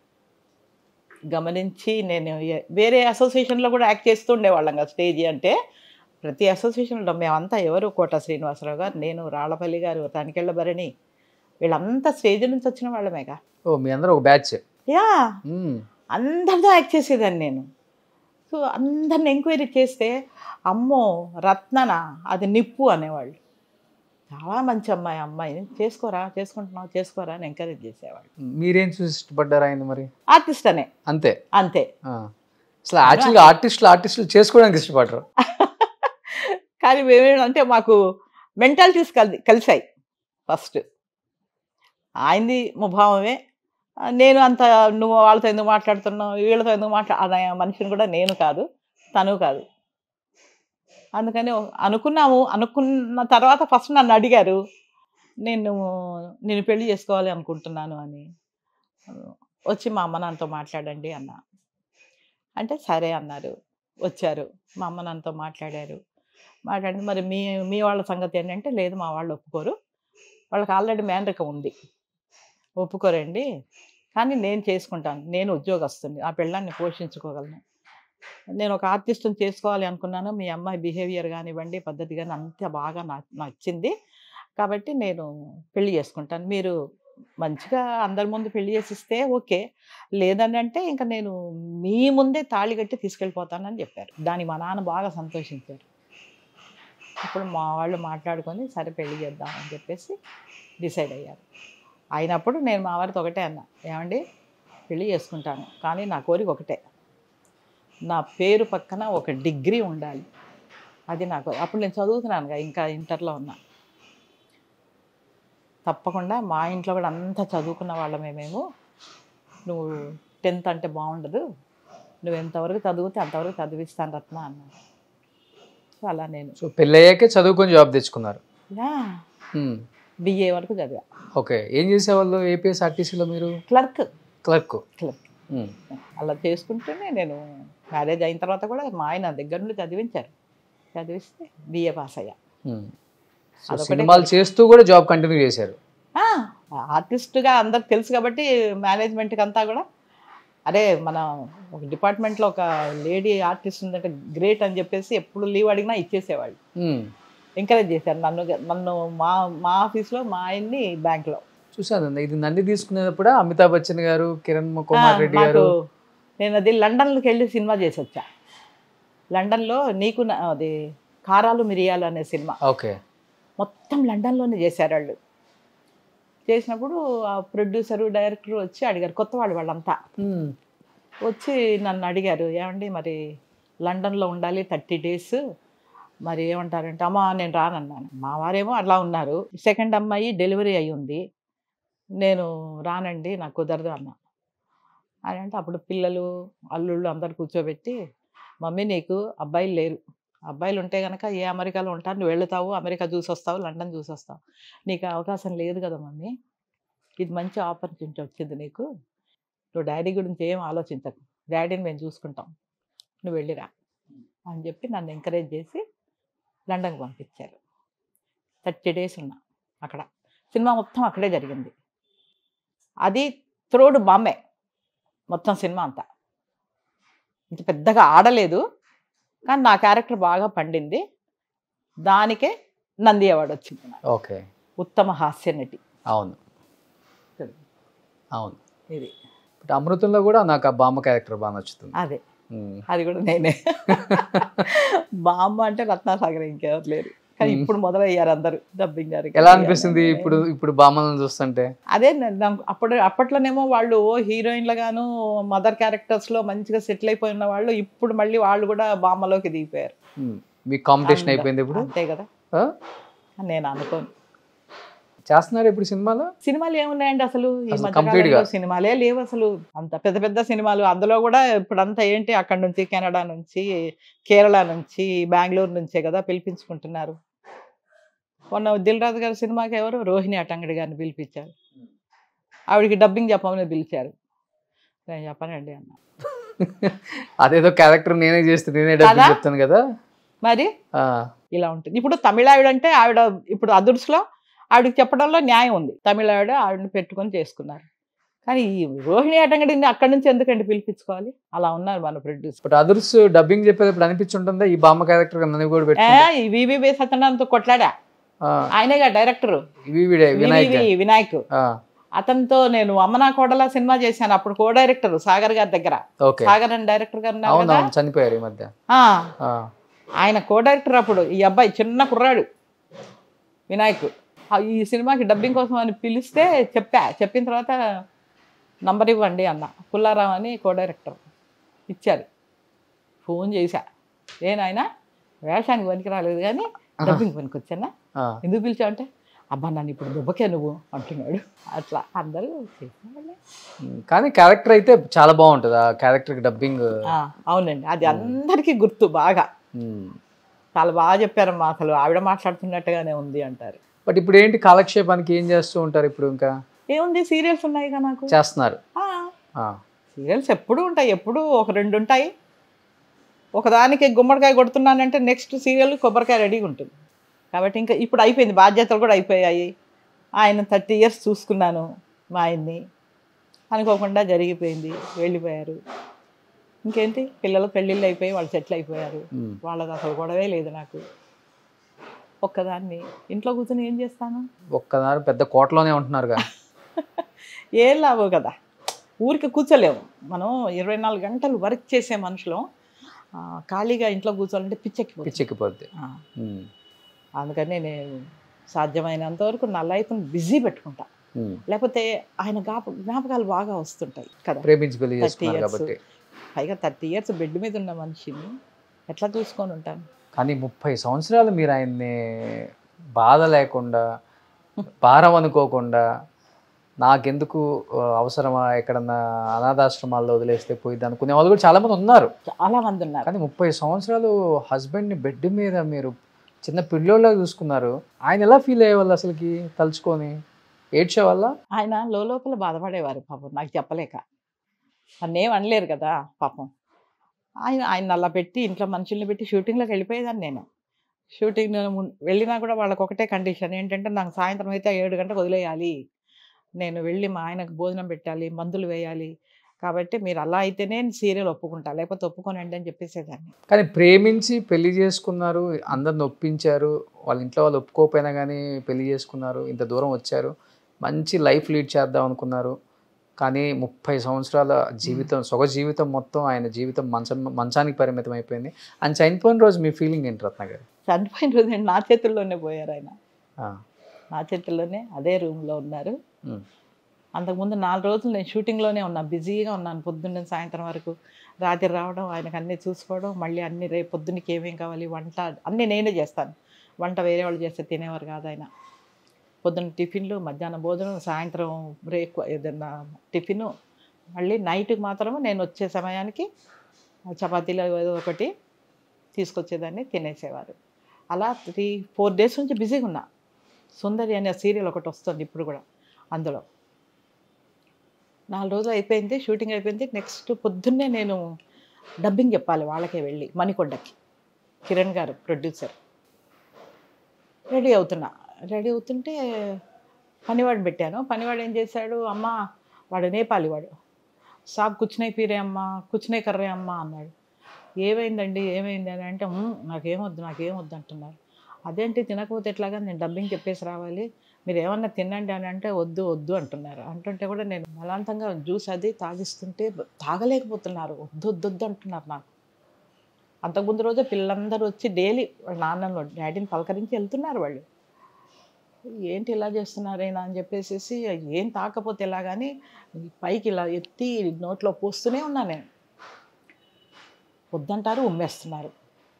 గమనించి నేను ఏ- వేరే అసోసియేషన్లో కూడా యాక్ట్ చేస్తూ ఉండేవాళ్ళం కదా స్టేజ్ అంటే ప్రతి అసోసియేషన్లో మేమంతా ఎవరు కోట శ్రీనివాసరావు గారు నేను రాళ్ళపల్లి గారు తనికెళ్ళ భరణి వీళ్ళంతా స్టేజ్ నుంచి వచ్చిన వాళ్ళమేగా
ఓ మీ అందరూ ఒక బ్యాచ్
యా అందరితో యాక్ట్ చేసేదాన్ని నేను సో అందరిని ఎంక్వైరీ చేస్తే అమ్మో రత్నన అది నిప్పు అనేవాళ్ళు చాలా మంచి అమ్మాయి అమ్మాయి చేసుకోరా చేసుకుంటున్నావు చేసుకోరా అని ఎంకరేజ్ చేసేవాళ్ళు
మీరేం చూసి ఇష్టపడ్డారు ఆయన మరి
ఆర్టిస్ట్ అనే
అంతే
అంతే
ఆ. అసలు యాక్చువల్గా ఆర్టిస్టులు ఆర్టిస్టులు చేసుకోవడానికి ఇష్టపడరు
కానీ మేమేంటంటే మాకు మెంటాలిటీస్ కలి కలిసాయి ఫస్ట్ ఆయనది ముభావమే ఆ, నేను అంత నువ్వు వాళ్ళతో ఎందుకు మాట్లాడుతున్నావు వీళ్ళతో ఎందుకు మాట్లా అనే మనిషిని కూడా నేను కాదు తను కాదు అందుకని అనుకున్నాము అనుకున్న తర్వాత ఫస్ట్ నన్ను అడిగారు నేను నేను పెళ్లి చేసుకోవాలి అనుకుంటున్నాను అని వచ్చి మా అమ్మ నాన్నతో మాట్లాడండి అన్న అంటే సరే అన్నారు వచ్చారు మా అమ్మ నాన్నతో మాట్లాడారు మాట్లాడి మరి మీ మీ వాళ్ళ సంగతి ఏంటంటే లేదు మా వాళ్ళు ఒప్పుకోరు వాళ్ళకి ఆల్రెడీ మేనరికం ఉంది ఒప్పుకోరండి కానీ నేను చేసుకుంటాను నేను ఉద్యోగస్తుంది ఆ పిల్లాన్ని పోషించుకోగలను నేను ఒక ఆర్టిస్ట్ని చేసుకోవాలి అనుకున్నాను మీ అమ్మాయి బిహేవియర్ కానివ్వండి పద్ధతి కానీ అంత బాగా నా నచ్చింది కాబట్టి నేను పెళ్లి చేసుకుంటాను మీరు మంచిగా అందరి ముందు పెళ్లి చేసిస్తే ఓకే లేదని అంటే ఇంకా నేను మీ ముందే తాళి కట్టి తీసుకెళ్ళిపోతానని చెప్పారు దానికి మా నాన్న బాగా సంతోషించారు అప్పుడు మా వాళ్ళు మాట్లాడుకొని సరే పెళ్లి చేద్దాం అని చెప్పేసి డిసైడ్ అయ్యారు అయినప్పుడు నేను మా వారితో ఒకటే అన్నా ఏమండి పెళ్లి చేసుకుంటాను కానీ నా కోరిక ఒకటే నా పేరు పక్కన ఒక డిగ్రీ ఉండాలి అది నాకు అప్పుడు నేను చదువుతున్నానుగా ఇంకా ఇంటర్లో ఉన్నా తప్పకుండా మా ఇంట్లో కూడా అంతా చదువుకున్న వాళ్ళమే మేము నువ్వు టెన్త్ అంటే బాగుండదు నువ్వు ఎంతవరకు చదివితే అంతవరకు చదివిస్తాను రత్న అన్నాను సో అలా నేను
సో పెళ్ళయ్యాకే చదువుకొని జాబ్ తెచ్చుకున్నారు
యా
ఉమ్,
బిఏ వరకు చదివా
ఓకే ఏం చేసేవాళ్ళు ఏపీఎస్ ఆర్టీసీలో మీరు
క్లర్క్
క్లర్క్
క్లర్క్
ఉమ్,
అలా చేసుకుంటూనే నేను మ్యారేజ్ అయిన తర్వాత కూడా మా ఆయన దగ్గర నుండి చదివించారు చదివిస్తే బిఏ పాస్ అయ్యా
ఉమ్. సో
అదొకటే
సినిమాలు చేస్తూ కూడా జాబ్ కంటిన్యూ చేశారు
ఆ, ఆర్టిస్ట్గా అందరికి తెలుసు కాబట్టి మేనేజ్మెంట్కి అంతా కూడా అరే మన ఒక డిపార్ట్మెంట్లో ఒక లేడీ ఆర్టిస్ట్ ఉందంటే గ్రేట్ అని చెప్పేసి ఎప్పుడు లీవ్ అడిగినా ఇచ్చేసేవాళ్ళు
ఉమ్,
ఎంకరేజ్ చేశారు నన్ను నన్ను మా మా ఆఫీస్లో మా ఆయన్ని బ్యాంక్లో
చూసాను ఇది నంది తీసుకునేటప్పుడు అమితాబ్ బచ్చన్ గారు కిరణ్ కుమార్ రెడ్డి
నాకు
గారు
నేను అది లండన్లోకి వెళ్ళి సినిమా చేసి వచ్చా లండన్లో నీకు నా- అది కారాలు మిరియాలు అనే సినిమా
ఓకే
మొత్తం లండన్లోనే చేశారు వాళ్ళు చేసినప్పుడు ఆ ప్రొడ్యూసరు డైరెక్టర్ వచ్చి అడిగారు కొత్త వాళ్ళు వాళ్ళంతా
ఉమ్,
వచ్చి నన్ను అడిగారు ఏమండి మరి లండన్లో ఉండాలి థర్టీ డేస్ మరి ఏమంటారంటే అమ్మా నేను రానన్నాను మా వారేమో అట్లా ఉన్నారు సెకండ్ అమ్మాయి డెలివరీ అయి ఉంది నేను రానండి నాకు కుదరదు అన్నా అని అంటే అప్పుడు పిల్లలు అల్లుళ్ళు అందరు కూర్చోబెట్టి మమ్మీ నీకు అబ్బాయిలు లేరు అబ్బాయిలు ఉంటే కనుక ఏ అమెరికాలో ఉంటారు నువ్వు వెళ్తావు అమెరికా చూసి వస్తావు లండన్ చూసి వస్తావు నీకు ఆ అవకాశం లేదు కదా మమ్మీ ఇది మంచి ఆపర్చునిటీ వచ్చింది నీకు నువ్వు డాడీ గురించి ఏం ఆలోచించకు డాడీని మేము చూసుకుంటాం నువ్వు వెళ్ళిరా అని చెప్పి నన్ను ఎంకరేజ్ చేసి లండన్కి పంపించారు థర్టీ డేస్ ఉన్నా అక్కడ సినిమా మొత్తం అక్కడే జరిగింది అది త్రోడ్ బాంబే మొత్తం సినిమా అంతా ఇంత పెద్దగా ఆడలేదు కానీ నా క్యారెక్టర్ బాగా పండింది దానికే నంది అవార్డు వచ్చింది నాకు.
ఓకే
ఉత్తమ హాస్య నటి
అవును అవును
ఇది
బట్ అమృతంలో కూడా నాకు ఆ బామ్మ క్యారెక్టర్ బాగా నచ్చుతుంది
అదే
ఉమ్,
అది కూడా నేనే బామ్మ అంటే రత్నాసాగర్ ఇంకెవరు లేరు కానీ
మ్మ్.
ఇప్పుడు మొదలయ్యారు అందరూ డబ్బింగ్ గారు
ఎలా అనిపిస్తుంది ఇప్పుడు ఇప్పుడు బామ్మలను చూస్తుంటే
అదే నే- నాకు అప్పుడు అప్పట్లోనేమో వాళ్ళు ఓ హీరోయిన్లుగాను మదర్ క్యారెక్టర్స్లో మంచిగా సెటిల్ అయిపోయి ఉన్న వాళ్ళు ఇప్పుడు మళ్ళీ వాళ్ళు కూడా బామ్మలోకి దిగిపోయారు
ఉమ్, మీకు కాంపిటీషన్
అంద-
అయిపోయింది ఇప్పుడు
అంతే కదా
ఆ?
అని నేను అనుకోను
చేస్తున్నారు ఇప్పుడు సినిమాలో
సినిమాలు ఏమున్నాయండి అసలు ఈ
అసలు
మధ్య
complete గా.
కాలంలో సినిమాలే లేవు అసలు అంత పెద్ద పెద్ద సినిమాలు అందులో కూడా ఇప్పుడంతా ఏంటి అక్కడ నుంచి కెనడా నుంచి కేరళ నుంచి బెంగళూరు నుంచే కదా పిలిపించుకుంటున్నారు మొన్న దిల్ రాజు గారి సినిమాకి ఎవరు రోహిణి అటంగడి గారిని పిలిపించారు ఆవిడకి డబ్బింగ్ చెప్పమని పిలిచారు నేను చెప్పనండి అన్న
అదేదో క్యారెక్టర్ నేనే చేస్తే నేనే డబ్బింగ్
కదా?
చెప్తాను కదా
మరి
ఆ,
ఇలా ఉంటుంది ఇప్పుడు తమిళ ఆవిడ అంటే ఆవిడ ఇప్పుడు అదుర్స్లో ఆవిడకి చెప్పడంలో న్యాయం ఉంది తమిళ ఆవిడ ఆవిడని పెట్టుకొని చేసుకున్నారు కానీ ఈ రోహిణి అటంగడిని అక్కడి నుంచి ఎందుకండి పిలిపించుకోవాలి అలా ఉన్నారు మన ప్రొడ్యూసర్
బట్ అదర్స్ డబ్బింగ్ చెప్పేటప్పుడు అనిపించుంటుందా ఈ బామ్మ క్యారెక్టర్ నన్ను కూడా
ఏ
పెట్టి
ఈ వివిబి సత్యనారాయణతో కొట్లాడా ఆయనేగా డైరెక్టర్
ఇవి వీడే వినాయక్
వివివి వినాయక్
ఆ,
అతనితో నేను అమ్మనా కోడల సినిమా చేశాను అప్పుడు కో డైరెక్టర్ సాగర్ గారి దగ్గర
ఓకే
సాగర్ అని డైరెక్టర్ గారు ఉన్నారు
అవును
కదా
అవును చనిపోయారు ఈ మధ్య
ఆ,
ఆ,
ఆయన కో డైరెక్టర్ అప్పుడు ఈ అబ్బాయి చిన్న కుర్రాడు వినాయక్ ఆ, ఈ సినిమాకి డబ్బింగ్ కోసం అని పిలిస్తే చెప్పా చెప్పిన తర్వాత నంబర్ ఇవ్వండి అన్న పుల్లారావు అని కో డైరెక్టర్ ఇచ్చారు ఫోన్ చేశా ఏనాయన వేషానికి పనికి రాలేదు కానీ డబ్బింగ్ పనికి వచ్చానా
ఆ.
ఎందుకు పిలిచావు అంటే అబ్బా నన్ను ఇప్పుడు దుబ్బకే నువ్వు అంటున్నాడు అట్లా అందరూ చేసేవాళ్ళే.
ఉమ్, కానీ క్యారెక్టర్ అయితే చాలా బాగుంటుంది ఆ క్యారెక్టర్ డబ్బింగ్
ఆ, అవునండి అది అందరికీ గుర్తు బాగా చాలా బాగా చెప్పారమ్మా అసలు ఆవిడ మాట్లాడుతున్నట్టుగానే ఉంది అంటారు
బట్ ఇప్పుడు ఏంటి కాలక్షేపానికి ఏం చేస్తూ ఉంటారు ఇప్పుడు ఇంకా
ఏముంది సీరియల్స్ ఉన్నాయి కదా నాకు
చేస్తున్నారు ఆ,
సీరియల్స్ ఎప్పుడు ఉంటాయి ఎప్పుడు ఒక రెండు ఉంటాయి ఒకదానికి గుమ్మడికాయ కొడుతున్నానంటే నెక్స్ట్ సీరియల్ కొబ్బరికాయ రెడీగా ఉంటుంది కాబట్టి ఇంకా ఇప్పుడు అయిపోయింది బాధ్యతలు కూడా అయిపోయాయి ఆయన థర్టీ ఇయర్స్ చూసుకున్నాను మా ఆయన్ని అనుకోకుండా జరిగిపోయింది వెళ్ళిపోయారు ఇంకేంటి పిల్లలు పెళ్ళిళ్ళు అయిపోయి వాళ్ళు సెటిల్ అయిపోయారు
ఉమ్.
వాళ్ళది అసలు గొడవే లేదు నాకు ఒక్కదాన్ని ఇంట్లో కూర్చొని ఏం చేస్తాను
ఒక్కదారు పెద్ద కోటలోనే ఉంటున్నారుగా
ఏం లాభం కదా ఊరికి కూర్చోలేము మనం ఇరవై నాలుగు గంటలు వర్క్ చేసే మనుషులు ఆ, ఖాళీగా ఇంట్లో కూర్చోవాలంటే పిచ్చెక్కిపోతుంది
పిచ్చెక్కిపోద్ది
ఆ,
ఉమ్,
అందుకని నేను సాధ్యమైనంత వరకు నా లైఫ్ని బిజీ పెట్టుకుంటా
ఉమ్.
లేకపోతే ఆయన జ్ఞాప జ్ఞాపకాలు బాగా వస్తుంటాయి కదా
ప్రేమించి పెళ్లి
30
చేసుకున్నారు
years.
కాబట్టి
పైగా థర్టీ ఇయర్స్ బెడ్ మీద ఉన్న మనిషిని ఎట్లా చూసుకొని ఉంటాను
కానీ ముప్పై సంవత్సరాలు మీరు ఆయన్ని బాధ లేకుండా భారం అనుకోకుండా నాకెందుకు ఆ, అవసరమా ఎక్కడన్నా అనాథాశ్రమాల్లో వదిలేస్తే పోయిద్ది అనుకునే వాళ్ళు కూడా చాలా మంది ఉన్నారు
చాలా మంది ఉన్నారు
కానీ ముప్పై సంవత్సరాలు హస్బెండ్ని బెడ్ మీద మీరు చిన్న పిల్లోళ్ళగా చూసుకున్నారు ఆయన ఎలా ఫీల్ అయ్యేవాళ్ళు అసలుకి తలుచుకొని ఏడ్చే వల్ల
ఆయన లోపల బాధపడేవారు పాపం నాకు చెప్పలేక నన్నేం అనలేరు కదా పాపం ఆయన ఆయన అలా పెట్టి ఇంట్లో మనుషుల్ని పెట్టి షూటింగ్లోకి వెళ్ళిపోయేదాన్ని నేను షూటింగ్ వెళ్ళినా కూడా వాళ్ళకి ఒకటే కండిషన్ ఏంటంటే నాకు సాయంత్రం అయితే ఏడు గంటలకు వదిలేయాలి నేను వెళ్ళి మా ఆయనకు భోజనం పెట్టాలి మందులు వేయాలి కాబట్టి మీరు అలా అయితేనే సీరియల్ ఒప్పుకుంటా లేకపోతే ఒప్పుకోనండి అని చెప్పేసేదాన్ని
కానీ ప్రేమించి పెళ్లి చేసుకున్నారు అందరిని ఒప్పించారు వాళ్ళ ఇంట్లో వాళ్ళు ఒప్పుకోకపోయినా కానీ పెళ్లి చేసుకున్నారు ఇంత దూరం వచ్చారు మంచి లైఫ్ లీడ్ చేద్దాం అనుకున్నారు కానీ ముప్పై సంవత్సరాల జీవితం సొగ జీవితం మొత్తం ఆయన జీవితం మంచం మంచానికి పరిమితం అయిపోయింది ఆయన చనిపోయిన రోజు మీ ఫీలింగ్ ఏంటి రత్న గారు
చనిపోయిన రోజు నేను నా చేతుల్లోనే పోయారు ఆయన
ఆ,
నా చేతుల్లోనే అదే రూమ్లో ఉన్నారు
ఉమ్,
అంతకుముందు నాలుగు రోజులు నేను షూటింగ్లోనే ఉన్నాను బిజీగా ఉన్నాను పొద్దున్న సాయంత్రం వరకు రాత్రి రావడం ఆయనకు అన్నీ చూసుకోవడం మళ్ళీ అన్ని రేపు పొద్దున్నకి ఏమేం కావాలి వంట అన్నీ నేనే చేస్తాను వంట వేరే వాళ్ళు చేస్తే తినేవారు కాదు ఆయన పొద్దున్న టిఫిన్లు మధ్యాహ్నం భోజనం సాయంత్రం బ్రేక్ ఏదన్నా టిఫిన్ మళ్ళీ నైట్కి మాత్రం నేను వచ్చే సమయానికి చపాతీలు ఏదో ఒకటి తీసుకొచ్చేదాన్ని తినేసేవారు అలా త్రీ ఫోర్ డేస్ నుంచి బిజీగా ఉన్నా సుందరి అనే సీరియల్ ఒకటి వస్తుంది ఇప్పుడు కూడా అందులో నాలుగు రోజులు అయిపోయింది షూటింగ్ అయిపోయింది నెక్స్ట్ పొద్దున్నే నేను డబ్బింగ్ చెప్పాలి వాళ్ళకే వెళ్ళి మణికొండకి కిరణ్ గారు ప్రొడ్యూసర్ రెడీ అవుతున్నా రెడీ అవుతుంటే పనివాడిని పెట్టాను పనివాడు ఏం చేశాడు అమ్మ వాడు నేపాలి వాడు సాబ్ కూర్చునే పీరే అమ్మ కూర్చునే కర్రే అమ్మ అన్నాడు ఏమైందండి ఏమైంది అని అంటే "ఉమ్, నాకేమొద్దు నాకేమొద్దు అంటున్నారు అదేంటి తినకపోతే ఎట్లాగా నేను డబ్బింగ్ చెప్పేసి రావాలి మీరు ఏమన్నా తినండి అని అంటే వద్దు వద్దు అంటున్నారు అంటుంటే కూడా నేను బలవంతంగా జ్యూస్ అది తాగిస్తుంటే తాగలేకపోతున్నారు వద్దు వద్దు వద్దు అంటున్నారు నాకు అంతకుముందు రోజే పిల్లలందరూ వచ్చి డైలీ వాళ్ళ నాన్నను డాడీని పలకరించి వెళ్తున్నారు వాళ్ళు ఏంటి ఇలా చేస్తున్నారేనా అని చెప్పేసి ఏం తాకపోతే ఎలా కానీ పైకి ఇలా ఎత్తి నోట్లో పోస్తూనే ఉన్నా నేను వద్దంటారు ఉమ్మేస్తున్నారు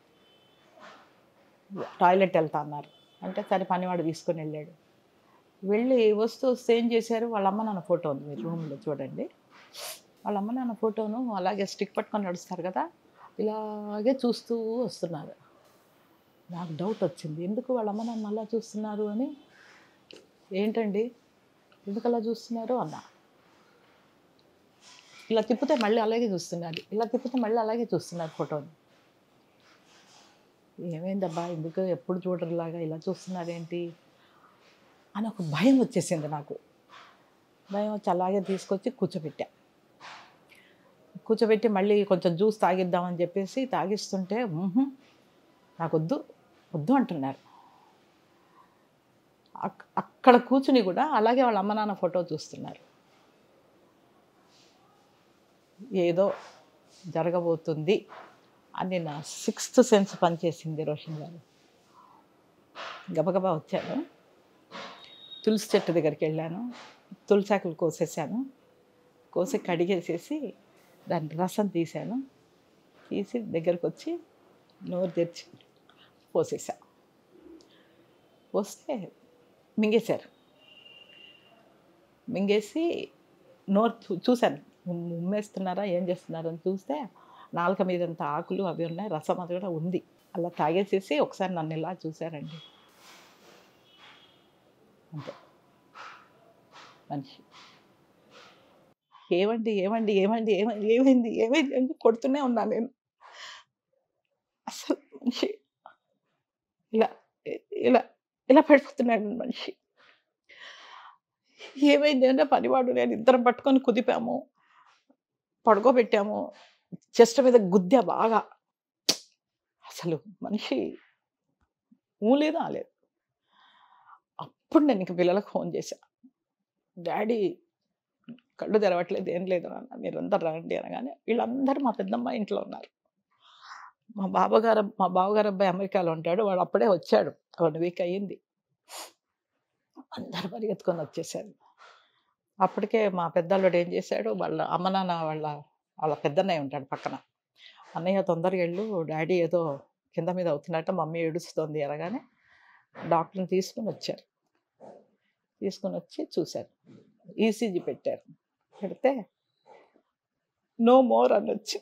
టాయిలెట్ వెళ్తా అన్నారు అంటే సరే పనివాడు తీసుకొని వెళ్ళాడు వెళ్ళి వస్తూ వస్తే ఏం చేశారు వాళ్ళ అమ్మ నాన్న ఫోటో ఉంది మీరు రూమ్లో చూడండి వాళ్ళ అమ్మ నాన్న ఫోటోను అలాగే స్టిక్ పట్టుకొని నడుస్తారు కదా ఇలాగే చూస్తూ వస్తున్నారు నాకు డౌట్ వచ్చింది ఎందుకు వాళ్ళ అమ్మ నన్ను అలా చూస్తున్నారు అని ఏంటండి ఎందుకు అలా చూస్తున్నారు అన్నా ఇలా తిప్పితే మళ్ళీ అలాగే చూస్తున్నారు ఇలా తిప్పితే మళ్ళీ అలాగే చూస్తున్నారు ఫోటోని ఏమైందబ్బా ఎందుకు ఎప్పుడు చూడరులాగా ఇలా చూస్తున్నారేంటి అని ఒక భయం వచ్చేసింది నాకు భయం వచ్చి అలాగే తీసుకొచ్చి కూర్చోబెట్టా కూర్చోబెట్టి మళ్ళీ కొంచెం జ్యూస్ తాగిద్దామని చెప్పేసి తాగిస్తుంటే "ఉహుం, నాకు వద్దు వద్దు అంటున్నారు అక్- అక్కడ కూర్చుని కూడా అలాగే వాళ్ళ అమ్మ నాన్న ఫోటో చూస్తున్నారు ఏదో జరగబోతుంది అని నా సిక్స్త్ సెన్స్ పనిచేసింది రోషన్ గారు గబగబా వచ్చాను తులసి చెట్టు దగ్గరికి వెళ్ళాను తులసాకులు కోసేసాను కోసి కడిగేసేసి దాని రసం తీశాను తీసి దగ్గరకు వచ్చి నోరు తెరిచి పోసేసా పోస్తే మింగేశారు మింగేసి నోరు చూ- చూశాను ఉమ్- ఉమ్మేస్తున్నారా ఏం చేస్తున్నారో అని చూస్తే నాలుక మీద అంత ఆకులు అవి ఉన్నాయి రసం అది కూడా ఉంది అలా తాగేసేసి ఒకసారి నన్ను ఇలా చూశారండి అంతే మనిషి ఏమండి ఏమండి ఏమండి ఏమండి ఏమైంది ఏమైంది అని కొడుతూనే ఉన్నాను నేను అసలు మనిషి ఇలా ఇలా ఇలా పడిపోతున్నాడు మనిషి ఏమైంది అంటే పనివాడు నేను ఇద్దరం పట్టుకొని కుదిపాము పడుకోబెట్టాము చెస్ట్ మీద గుద్దా బాగా అసలు మనిషి ఊలేదు ఆలేదు అప్పుడు నేను ఇంక పిల్లలకు ఫోన్ చేశా డాడీ కళ్ళు తెరవట్లేదు ఏం లేదు నాన్న మీరందరూ రండి అనగానే వీళ్ళందరూ మా పెద్దమ్మ ఇంట్లో ఉన్నారు మా బావగారు మా బావగారు అబ్బాయి అమెరికాలో ఉంటాడు వాడు అప్పుడే వచ్చాడు వన్ వీక్ అయ్యింది అందరు పరిగెత్తుకొని వచ్చేసారు అప్పటికే మా పెద్దల్లుడు ఏం చేశాడు వాళ్ళ అమ్మ నాన్న వాళ్ళ వాళ్ళ పెద్దన్నయ్య ఉంటాడు పక్కన అన్నయ్య తొందరగా వెళ్ళు డాడీ ఏదో కింద మీద అవుతున్నట్టు మమ్మీ ఏడుస్తుంది అనగానే డాక్టర్ని తీసుకుని వచ్చారు తీసుకుని వచ్చి చూశారు ఈసీజీ పెట్టారు పెడితే నో మోర్ అని వచ్చింది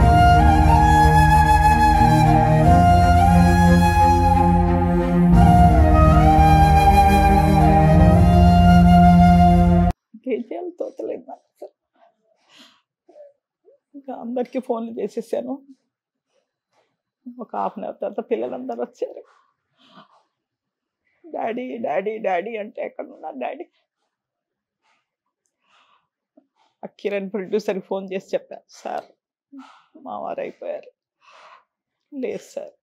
ఏం చేయాలో తోచలేదు నాకు అసలు. ఇంకా అందరికీ ఫోన్లు చేసేసాను ఒక హాఫ్ అన్ అవర్ తర్వాత పిల్లలందరూ వచ్చారు డాడీ డాడీ డాడీ అంటే ఎక్కడ ఉన్నారు డాడీ ఆ కిరణ్ ప్రొడ్యూసర్కి ఫోన్ చేసి చెప్పారు సార్ మా వారు అయిపోయారు లేదు సార్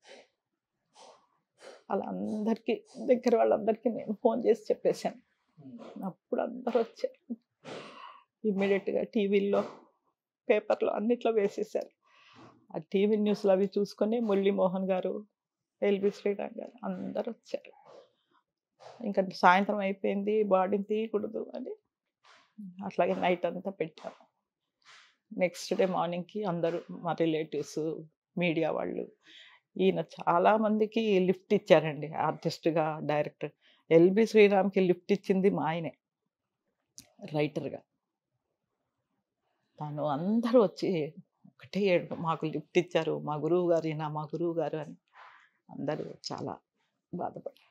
అలా అందరికీ దగ్గర వాళ్ళందరికీ నేను ఫోన్ చేసి చెప్పేశాను అప్పుడు అందరూ వచ్చారు ఇమ్మీడియట్గా టీవీల్లో పేపర్లో అన్నిట్లో వేసేసారు ఆ టీవీ న్యూస్లో అవి చూసుకొని మురళీమోహన్ గారు ఎల్బి శ్రీరామ్ గారు అందరూ వచ్చారు ఇంకా సాయంత్రం అయిపోయింది బాడీని తీయకూడదు అని అట్లాగే నైట్ అంతా పెట్టాము నెక్స్ట్ డే మార్నింగ్కి అందరూ మా రిలేటివ్స్ మీడియా వాళ్ళు ఈయన చాలా మందికి లిఫ్ట్ ఇచ్చారండి ఆర్టిస్ట్గా డైరెక్టర్ ఎల్బి శ్రీరామ్కి లిఫ్ట్ ఇచ్చింది మా ఆయనే రైటర్గా తను అందరూ వచ్చి ఒకటే ఏడు మాకు లిఫ్ట్ ఇచ్చారు మా గురువు గారు ఈయన మా గురువు గారు అని అందరూ చాలా బాధపడ్డారు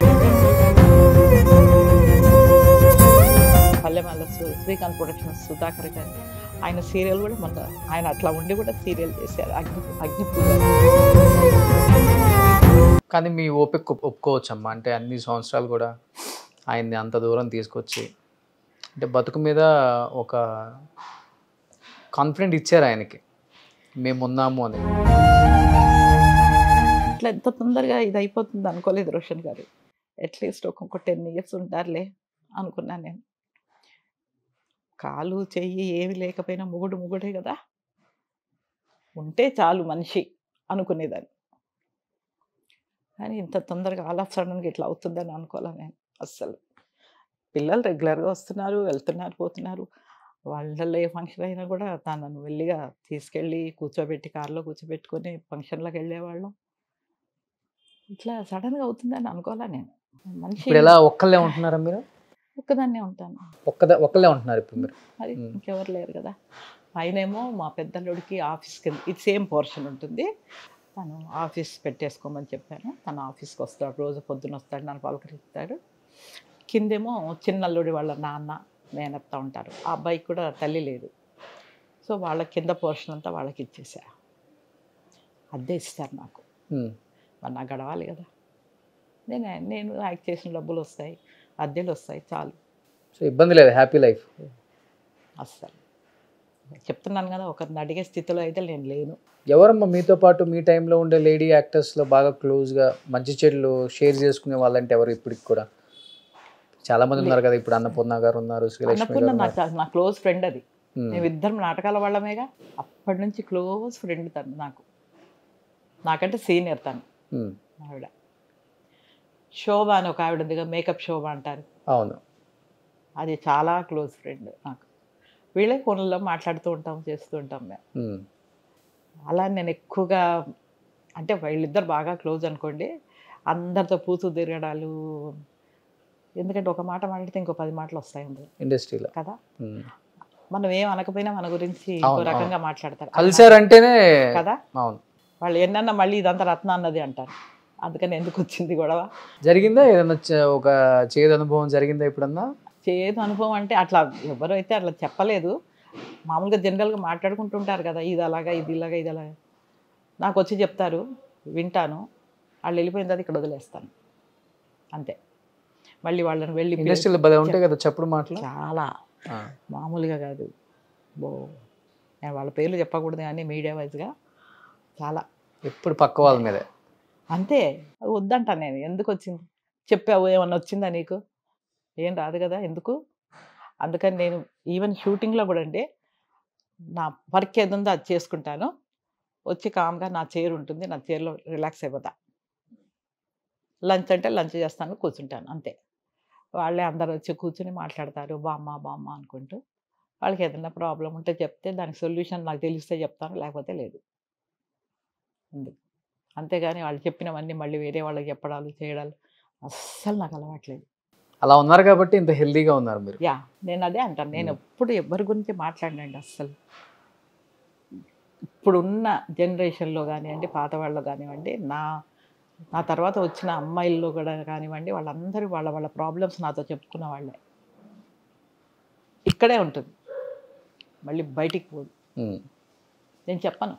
పల్లెమల్ల శ్రీ- శ్రీకాంత్ ప్రొడక్షన్స్ సుధాకర్ గారు ఆయన సీరియల్ కూడా మొన్న ఆయన అట్లా ఉండి కూడా సీరియల్ చేశారు అగ్ని అగ్నిపూజ
కానీ మీ ఓపిక ఒప్- ఒప్పుకోవచ్చమ్మా అంటే అన్ని సంవత్సరాలు కూడా ఆయన్ని అంత దూరం తీసుకొచ్చి అంటే బతుకు మీద ఒక కాన్ఫిడెంట్ ఇచ్చారు ఆయనకి మేము ఉన్నాము అని
ఇట్లా ఎంత తొందరగా ఇది అయిపోతుంది అనుకోలేదు రోషన్ గారు అట్లీస్ట్ ఒక్కొక్క టెన్ ఇయర్స్ ఉంటారులే అనుకున్నాను నేను కాలు చెయ్యి ఏమి లేకపోయినా ముగుడు ముగుడే కదా ఉంటే చాలు మనిషి అనుకునేదాన్ని కానీ ఇంత తొందరగా ఆల్ ఆఫ్ సడన్గా ఇట్లా అవుతుందని అనుకోలే నేను అస్సలు పిల్లలు రెగ్యులర్గా వస్తున్నారు వెళ్తున్నారు పోతున్నారు వాళ్ళల్లో ఏ ఫంక్షన్ అయినా కూడా తనను వెళ్ళిగా తీసుకెళ్ళి కూర్చోబెట్టి కారులో కూర్చోబెట్టుకొని ఫంక్షన్లకు వెళ్ళేవాళ్ళం ఇట్లా సడన్గా అవుతుందని అనుకోలే నేను మనిషి
ఇప్పుడు ఎలా ఒక్కళ్ళే ఉంటున్నారా మీరు
ఒక్కదాన్నే ఉంటాను
ఒక్కదే ఒక్కళ్ళే ఉంటున్నారు ఇప్పుడు మీరు
మరి
మ్మ్.
ఇంకెవరు లేరు కదా పైనేమో మా పెద్దల్లుడికి ఆఫీస్కి ఇది సేమ్ పోర్షన్ ఉంటుంది తను ఆఫీస్ పెట్టేసుకోమని చెప్పాను తను ఆఫీస్కి వస్తాడు రోజు పొద్దున వస్తాడు నన్ను పలకరిస్తాడు కిందేమో చిన్నల్లుడి వాళ్ళ నాన్న మేనత్త ఉంటారు ఆ అబ్బాయికి కూడా తల్లి లేదు సో వాళ్ళ కింద పోర్షన్ అంతా వాళ్ళకి ఇచ్చేసా అద్దె ఇస్తారు నాకు
ఉమ్.
మరి నాకు గడవాలి కదా నేను నేను యాక్ట్ చేసిన డబ్బులు వస్తాయి అద్దెలు వస్తాయి చాలు
సో ఇబ్బంది లేదు హ్యాపీ లైఫ్
అస్సలు చెప్తున్నాను కదా ఒకరిని అడిగే స్థితిలో అయితే నేను లేను
ఎవరమ్మా మీతో పాటు మీ టైంలో ఉండే లేడీ యాక్టర్స్లో బాగా క్లోజ్గా మంచి చెడులు షేర్ చేసుకునే వాళ్ళంటే ఎవరు ఇప్పటికి కూడా చాలా మంది ఉన్నారు కదా ఇప్పుడు అన్నపూర్ణ గారు ఉన్నారు శ్రీలక్ష్మి
అన్నపూర్ణ
గారు
నా
ఉన్నారు.
నా క్లోజ్ ఫ్రెండ్ అది
ఉమ్.
మేమిద్దరం నాటకాల వాళ్ళమేగా అప్పటి నుంచి క్లోజ్ ఫ్రెండ్ తను నాకు నాకంటే సీనియర్ తను
ఉమ్.
ఆవిడ శోభ అని ఒక ఆవిడ ఉందిగా మేకప్ శోభ అంటారు
అవును
అది చాలా క్లోజ్ ఫ్రెండ్ నాకు వీళ్ళే ఫోన్లలో మాట్లాడుతూ ఉంటాం చేస్తూ ఉంటాం మేము
ఉమ్.
అలా నేను ఎక్కువగా అంటే వీళ్ళిద్దరు బాగా క్లోజ్ అనుకోండి అందరితో పూతూ తిరగడాలు ఎందుకంటే ఒక మాట మాట్లాడితే ఇంకో పది మాటలు వస్తాయి అందులో
ఇండస్ట్రీలో
కదా
ఉమ్.
మనం ఏం అనకపోయినా మన గురించి ఇంకో
అవును,
రకంగా మాట్లాడతారు
కలిశారంటేనే
కదా
అవును
వాళ్ళు ఎన్నన్నా మళ్ళీ ఇదంతా రత్న అన్నది అంటారు అందుకని ఎందుకు వచ్చింది గొడవ
జరిగిందా ఏదైనా చ- ఒక చేదు అనుభవం జరిగిందా ఎప్పుడన్నా
చేదు అనుభవం అంటే అట్లా ఎవరైతే అట్లా చెప్పలేదు మామూలుగా జనరల్గా మాట్లాడుకుంటుంటారు కదా ఇది అలాగా ఇది ఇలాగా ఇది అలాగా నాకు వచ్చి చెప్తారు వింటాను వాళ్ళు వెళ్ళిపోయిన తర్వాత ఇక్కడ వదిలేస్తాను అంతే మళ్ళీ వాళ్ళని వెళ్ళి
ఇండస్ట్రీలో భలే ఉంటాయి కదా చప్పుడు మాటలు
చాలా
ఆ.
మామూలుగా కాదు బో నేను వాళ్ళ పేర్లు చెప్పకూడదు కానీ మీడియా వైజ్గా చాలా
ఎప్పుడు పక్క వాళ్ళ మీదే
అంతే అది వద్దంటాను నేను ఎందుకు వచ్చింది చెప్పావు ఏమన్నా వచ్చిందా నీకు ఏం రాదు కదా ఎందుకు అందుకని నేను ఈవెన్ షూటింగ్లో కూడా అంటే నా వర్క్ ఏది ఉందో అది చేసుకుంటాను వచ్చి కామ్గా నా చైర్ ఉంటుంది నా చైర్లో రిలాక్స్ అయిపోతా లంచ్ అంటే లంచ్ చేస్తాను కూర్చుంటాను అంతే వాళ్ళే అందరు వచ్చి కూర్చుని మాట్లాడతారు బామ్మ బామ్మ అనుకుంటూ వాళ్ళకి ఏదైనా ప్రాబ్లం ఉంటే చెప్తే దానికి సొల్యూషన్ నాకు తెలిస్తే చెప్తాను లేకపోతే లేదు ఉంది అంతేగాని వాళ్ళు చెప్పినవన్నీ మళ్ళీ వేరే వాళ్ళకి చెప్పడాలు చేయడాలు అస్సలు నాకు అలవాట్లేదు
అలా ఉన్నారు కాబట్టి ఇంత హెల్దీగా ఉన్నారు మీరు
యా నేను అదే అంటాను నేను ఎప్పుడు ఎవరి గురించి మాట్లాడినండి అస్సలు ఇప్పుడున్న జనరేషన్లో కానివ్వండి పాత వాళ్ళు కానివ్వండి నా నా తర్వాత వచ్చిన అమ్మాయిల్లో కూడా కానివ్వండి వాళ్ళందరూ వాళ్ళ వాళ్ళ ప్రాబ్లమ్స్ నాతో చెప్పుకున్న వాళ్ళే ఇక్కడే ఉంటుంది మళ్ళీ బయటికి పోదు
ఉమ్.
నేను చెప్పను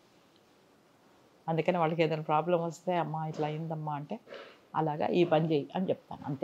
అందుకని వాళ్ళకి ఏదైనా ప్రాబ్లం వస్తే అమ్మా ఇట్లా అయిందమ్మా అంటే అలాగా ఈ పని చేయి అని చెప్తాను అంతే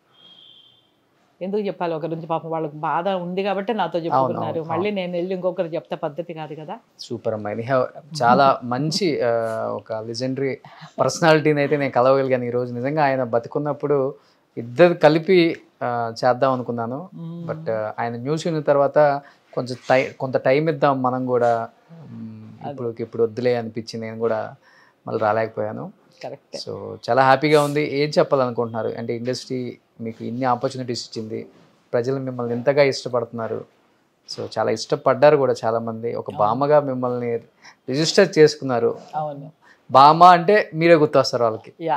ఎందుకు చెప్పాలి ఒకరి నుంచి పాపం వాళ్ళకి బాధ ఉంది కాబట్టి నాతో చెప్పుకున్నారు
అవును.
మళ్ళీ నేను వెళ్ళి ఇంకొకరు చెప్తే పద్ధతి కాదు కదా
సూపర్ అమ్మాయి నీ have చాలా మంచి ఆ, ఒక లెజెండరీ పర్సనాలిటీని అయితే నేను కలవగలిగాను ఈరోజు నిజంగా ఆయన బతికున్నప్పుడు ఇద్దరు కలిపి ఆ, చేద్దాం అనుకున్నాను బట్ ఆయన న్యూస్ విన్న తర్వాత కొంచెం టై కొంత టైం ఇద్దాం మనం కూడా మ్, ఇప్పుడు ఇప్పుడు వద్దులే అనిపించింది నేను కూడా మళ్ళీ రాలేకపోయాను
కరెక్ట్
సో చాలా హ్యాపీగా ఉంది ఏం చెప్పాలనుకుంటున్నారు అంటే ఇండస్ట్రీ మీకు ఇన్ని ఆపర్చునిటీస్ ఇచ్చింది ప్రజలు మిమ్మల్ని ఎంతగా ఇష్టపడుతున్నారు సో చాలా ఇష్టపడ్డారు కూడా చాలా మంది ఒక బామ్మగా మిమ్మల్ని రిజిస్టర్ చేసుకున్నారు
అవును
బామ్మ అంటే మీరే గుర్తొస్తారు వాళ్ళకి
యా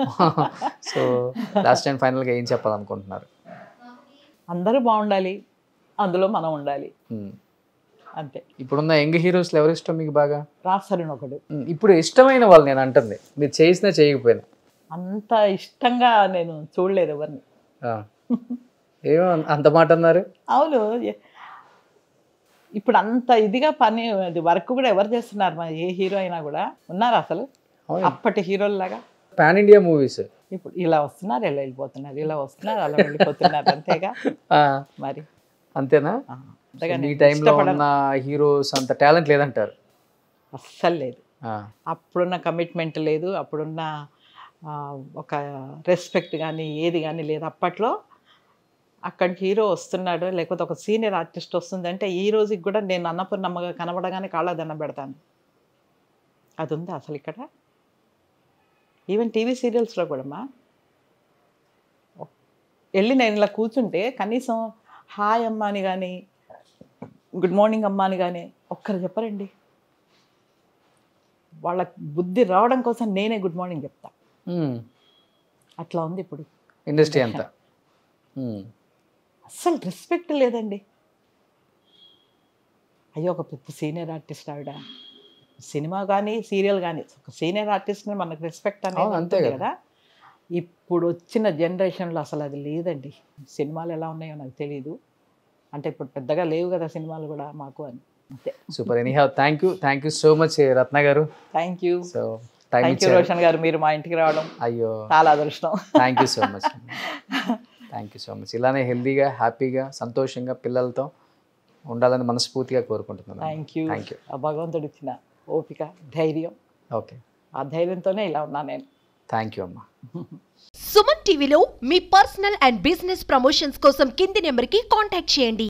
సో లాస్ట్ అండ్ ఫైనల్గా ఏం చెప్పాలనుకుంటున్నారు
అందరూ బాగుండాలి అందులో మనం ఉండాలి
మ్.
అంతే
ఇప్పుడున్న యంగ్ హీరోస్లో ఎవరు ఇష్టం మీకు బాగా
రాస్తారని ఒకడు
మ్, ఇప్పుడు ఇష్టమైన వాళ్ళు నేను అంటుంది మీరు చేసినా చేయకపోయినా
అంత ఇష్టంగా నేను చూడలేదు ఎవరిని
ఆ. ఏమో అంత మాట అన్నారు
అవును ఎ- ఇప్పుడు అంత ఇదిగా పని అది వర్క్ కూడా ఎవరు చేస్తున్నారు మన ఏ హీరో అయినా కూడా ఉన్నారు అసలు
అవును.
అప్పటి హీరోల్లాగా
పాన్ ఇండియా మూవీస్
ఇప్పుడు ఇలా వస్తున్నారు ఇలా వెళ్ళిపోతున్నారు ఇలా వస్తున్నారు అలా వెళ్ళిపోతున్నారు అంతేగా మరి
అంతేనా
ఆ, అంతేగా
మీ
నేను
టైంలో
ఇష్టపడను.
ఉన్న హీరోస్ అంత టాలెంట్ లేదంటారు
అస్సలు లేదు
ఆ,
అప్పుడున్న కమిట్మెంట్ లేదు అప్పుడున్న ఆ, ఒక రెస్పెక్ట్ కానీ ఏది కానీ లేదు అప్పట్లో అక్కడికి హీరో వస్తున్నాడు లేకపోతే ఒక సీనియర్ ఆర్టిస్ట్ వస్తుందంటే ఈ రోజుకి కూడా నేను అన్నపూర్ణమ్మగా కనబడగానే కాళ్ళ దండం పెడతాను అది ఉందా అసలు ఇక్కడ ఈవెన్ టీవీ సీరియల్స్లో కూడా మా వెళ్ళి నేను ఇలా కూర్చుంటే కనీసం హాయ్ అమ్మ అని కానీ గుడ్ మార్నింగ్ అమ్మ అని కానీ ఒక్కరు చెప్పరండి వాళ్ళ బుద్ధి రావడం కోసం నేనే గుడ్ మార్నింగ్ చెప్తా
ఉమ్,
అట్లా ఉంది ఇప్పుడు
ఇండస్ట్రీ అంతా ఉమ్,
అస్సలు రెస్పెక్ట్ లేదండి అయ్యో ఒక పెద్ద సీనియర్ ఆర్టిస్ట్ ఆవిడ సినిమా కానీ సీరియల్ కానీ ఒక సీనియర్ ఆర్టిస్ట్ని మనకు రెస్పెక్ట్
అవును,
అనేది
అంతే
ఉంటుంది
కదా.
కదా ఇప్పుడు వచ్చిన జనరేషన్లో అసలు అది లేదండి సినిమాలు ఎలా ఉన్నాయో నాకు తెలియదు అంటే ఇప్పుడు పెద్దగా లేవు కదా సినిమాలు కూడా మాకు అని అంతే
super any have thank you thank you so much Ratna గారు
thank you
so time
thank you
ఇచ్చారు
రోషన్ గారు మీరు మా ఇంటికి రావడం
అయ్యో
చాలా అదృష్టం
thank you so much thank you so much ఇలానే హెల్దీగా హ్యాపీగా సంతోషంగా పిల్లలతో ఉండాలని మనస్ఫూర్తిగా కోరుకుంటున్నాను
థ్యాంక్ యూ
థ్యాంక్ యూ
ఆ భగవంతుడు ఇచ్చిన ఓపిక ధైర్యం
ఓకే
ఆ ధైర్యంతోనే ఇలా ఉన్నా నేను
థ్యాంక్ యూ అమ్మా
సుమన్ టీవీలో మీ పర్సనల్ అండ్ బిజినెస్ ప్రమోషన్స్ కోసం కింది నెంబర్కి కాంటాక్ట్ చేయండి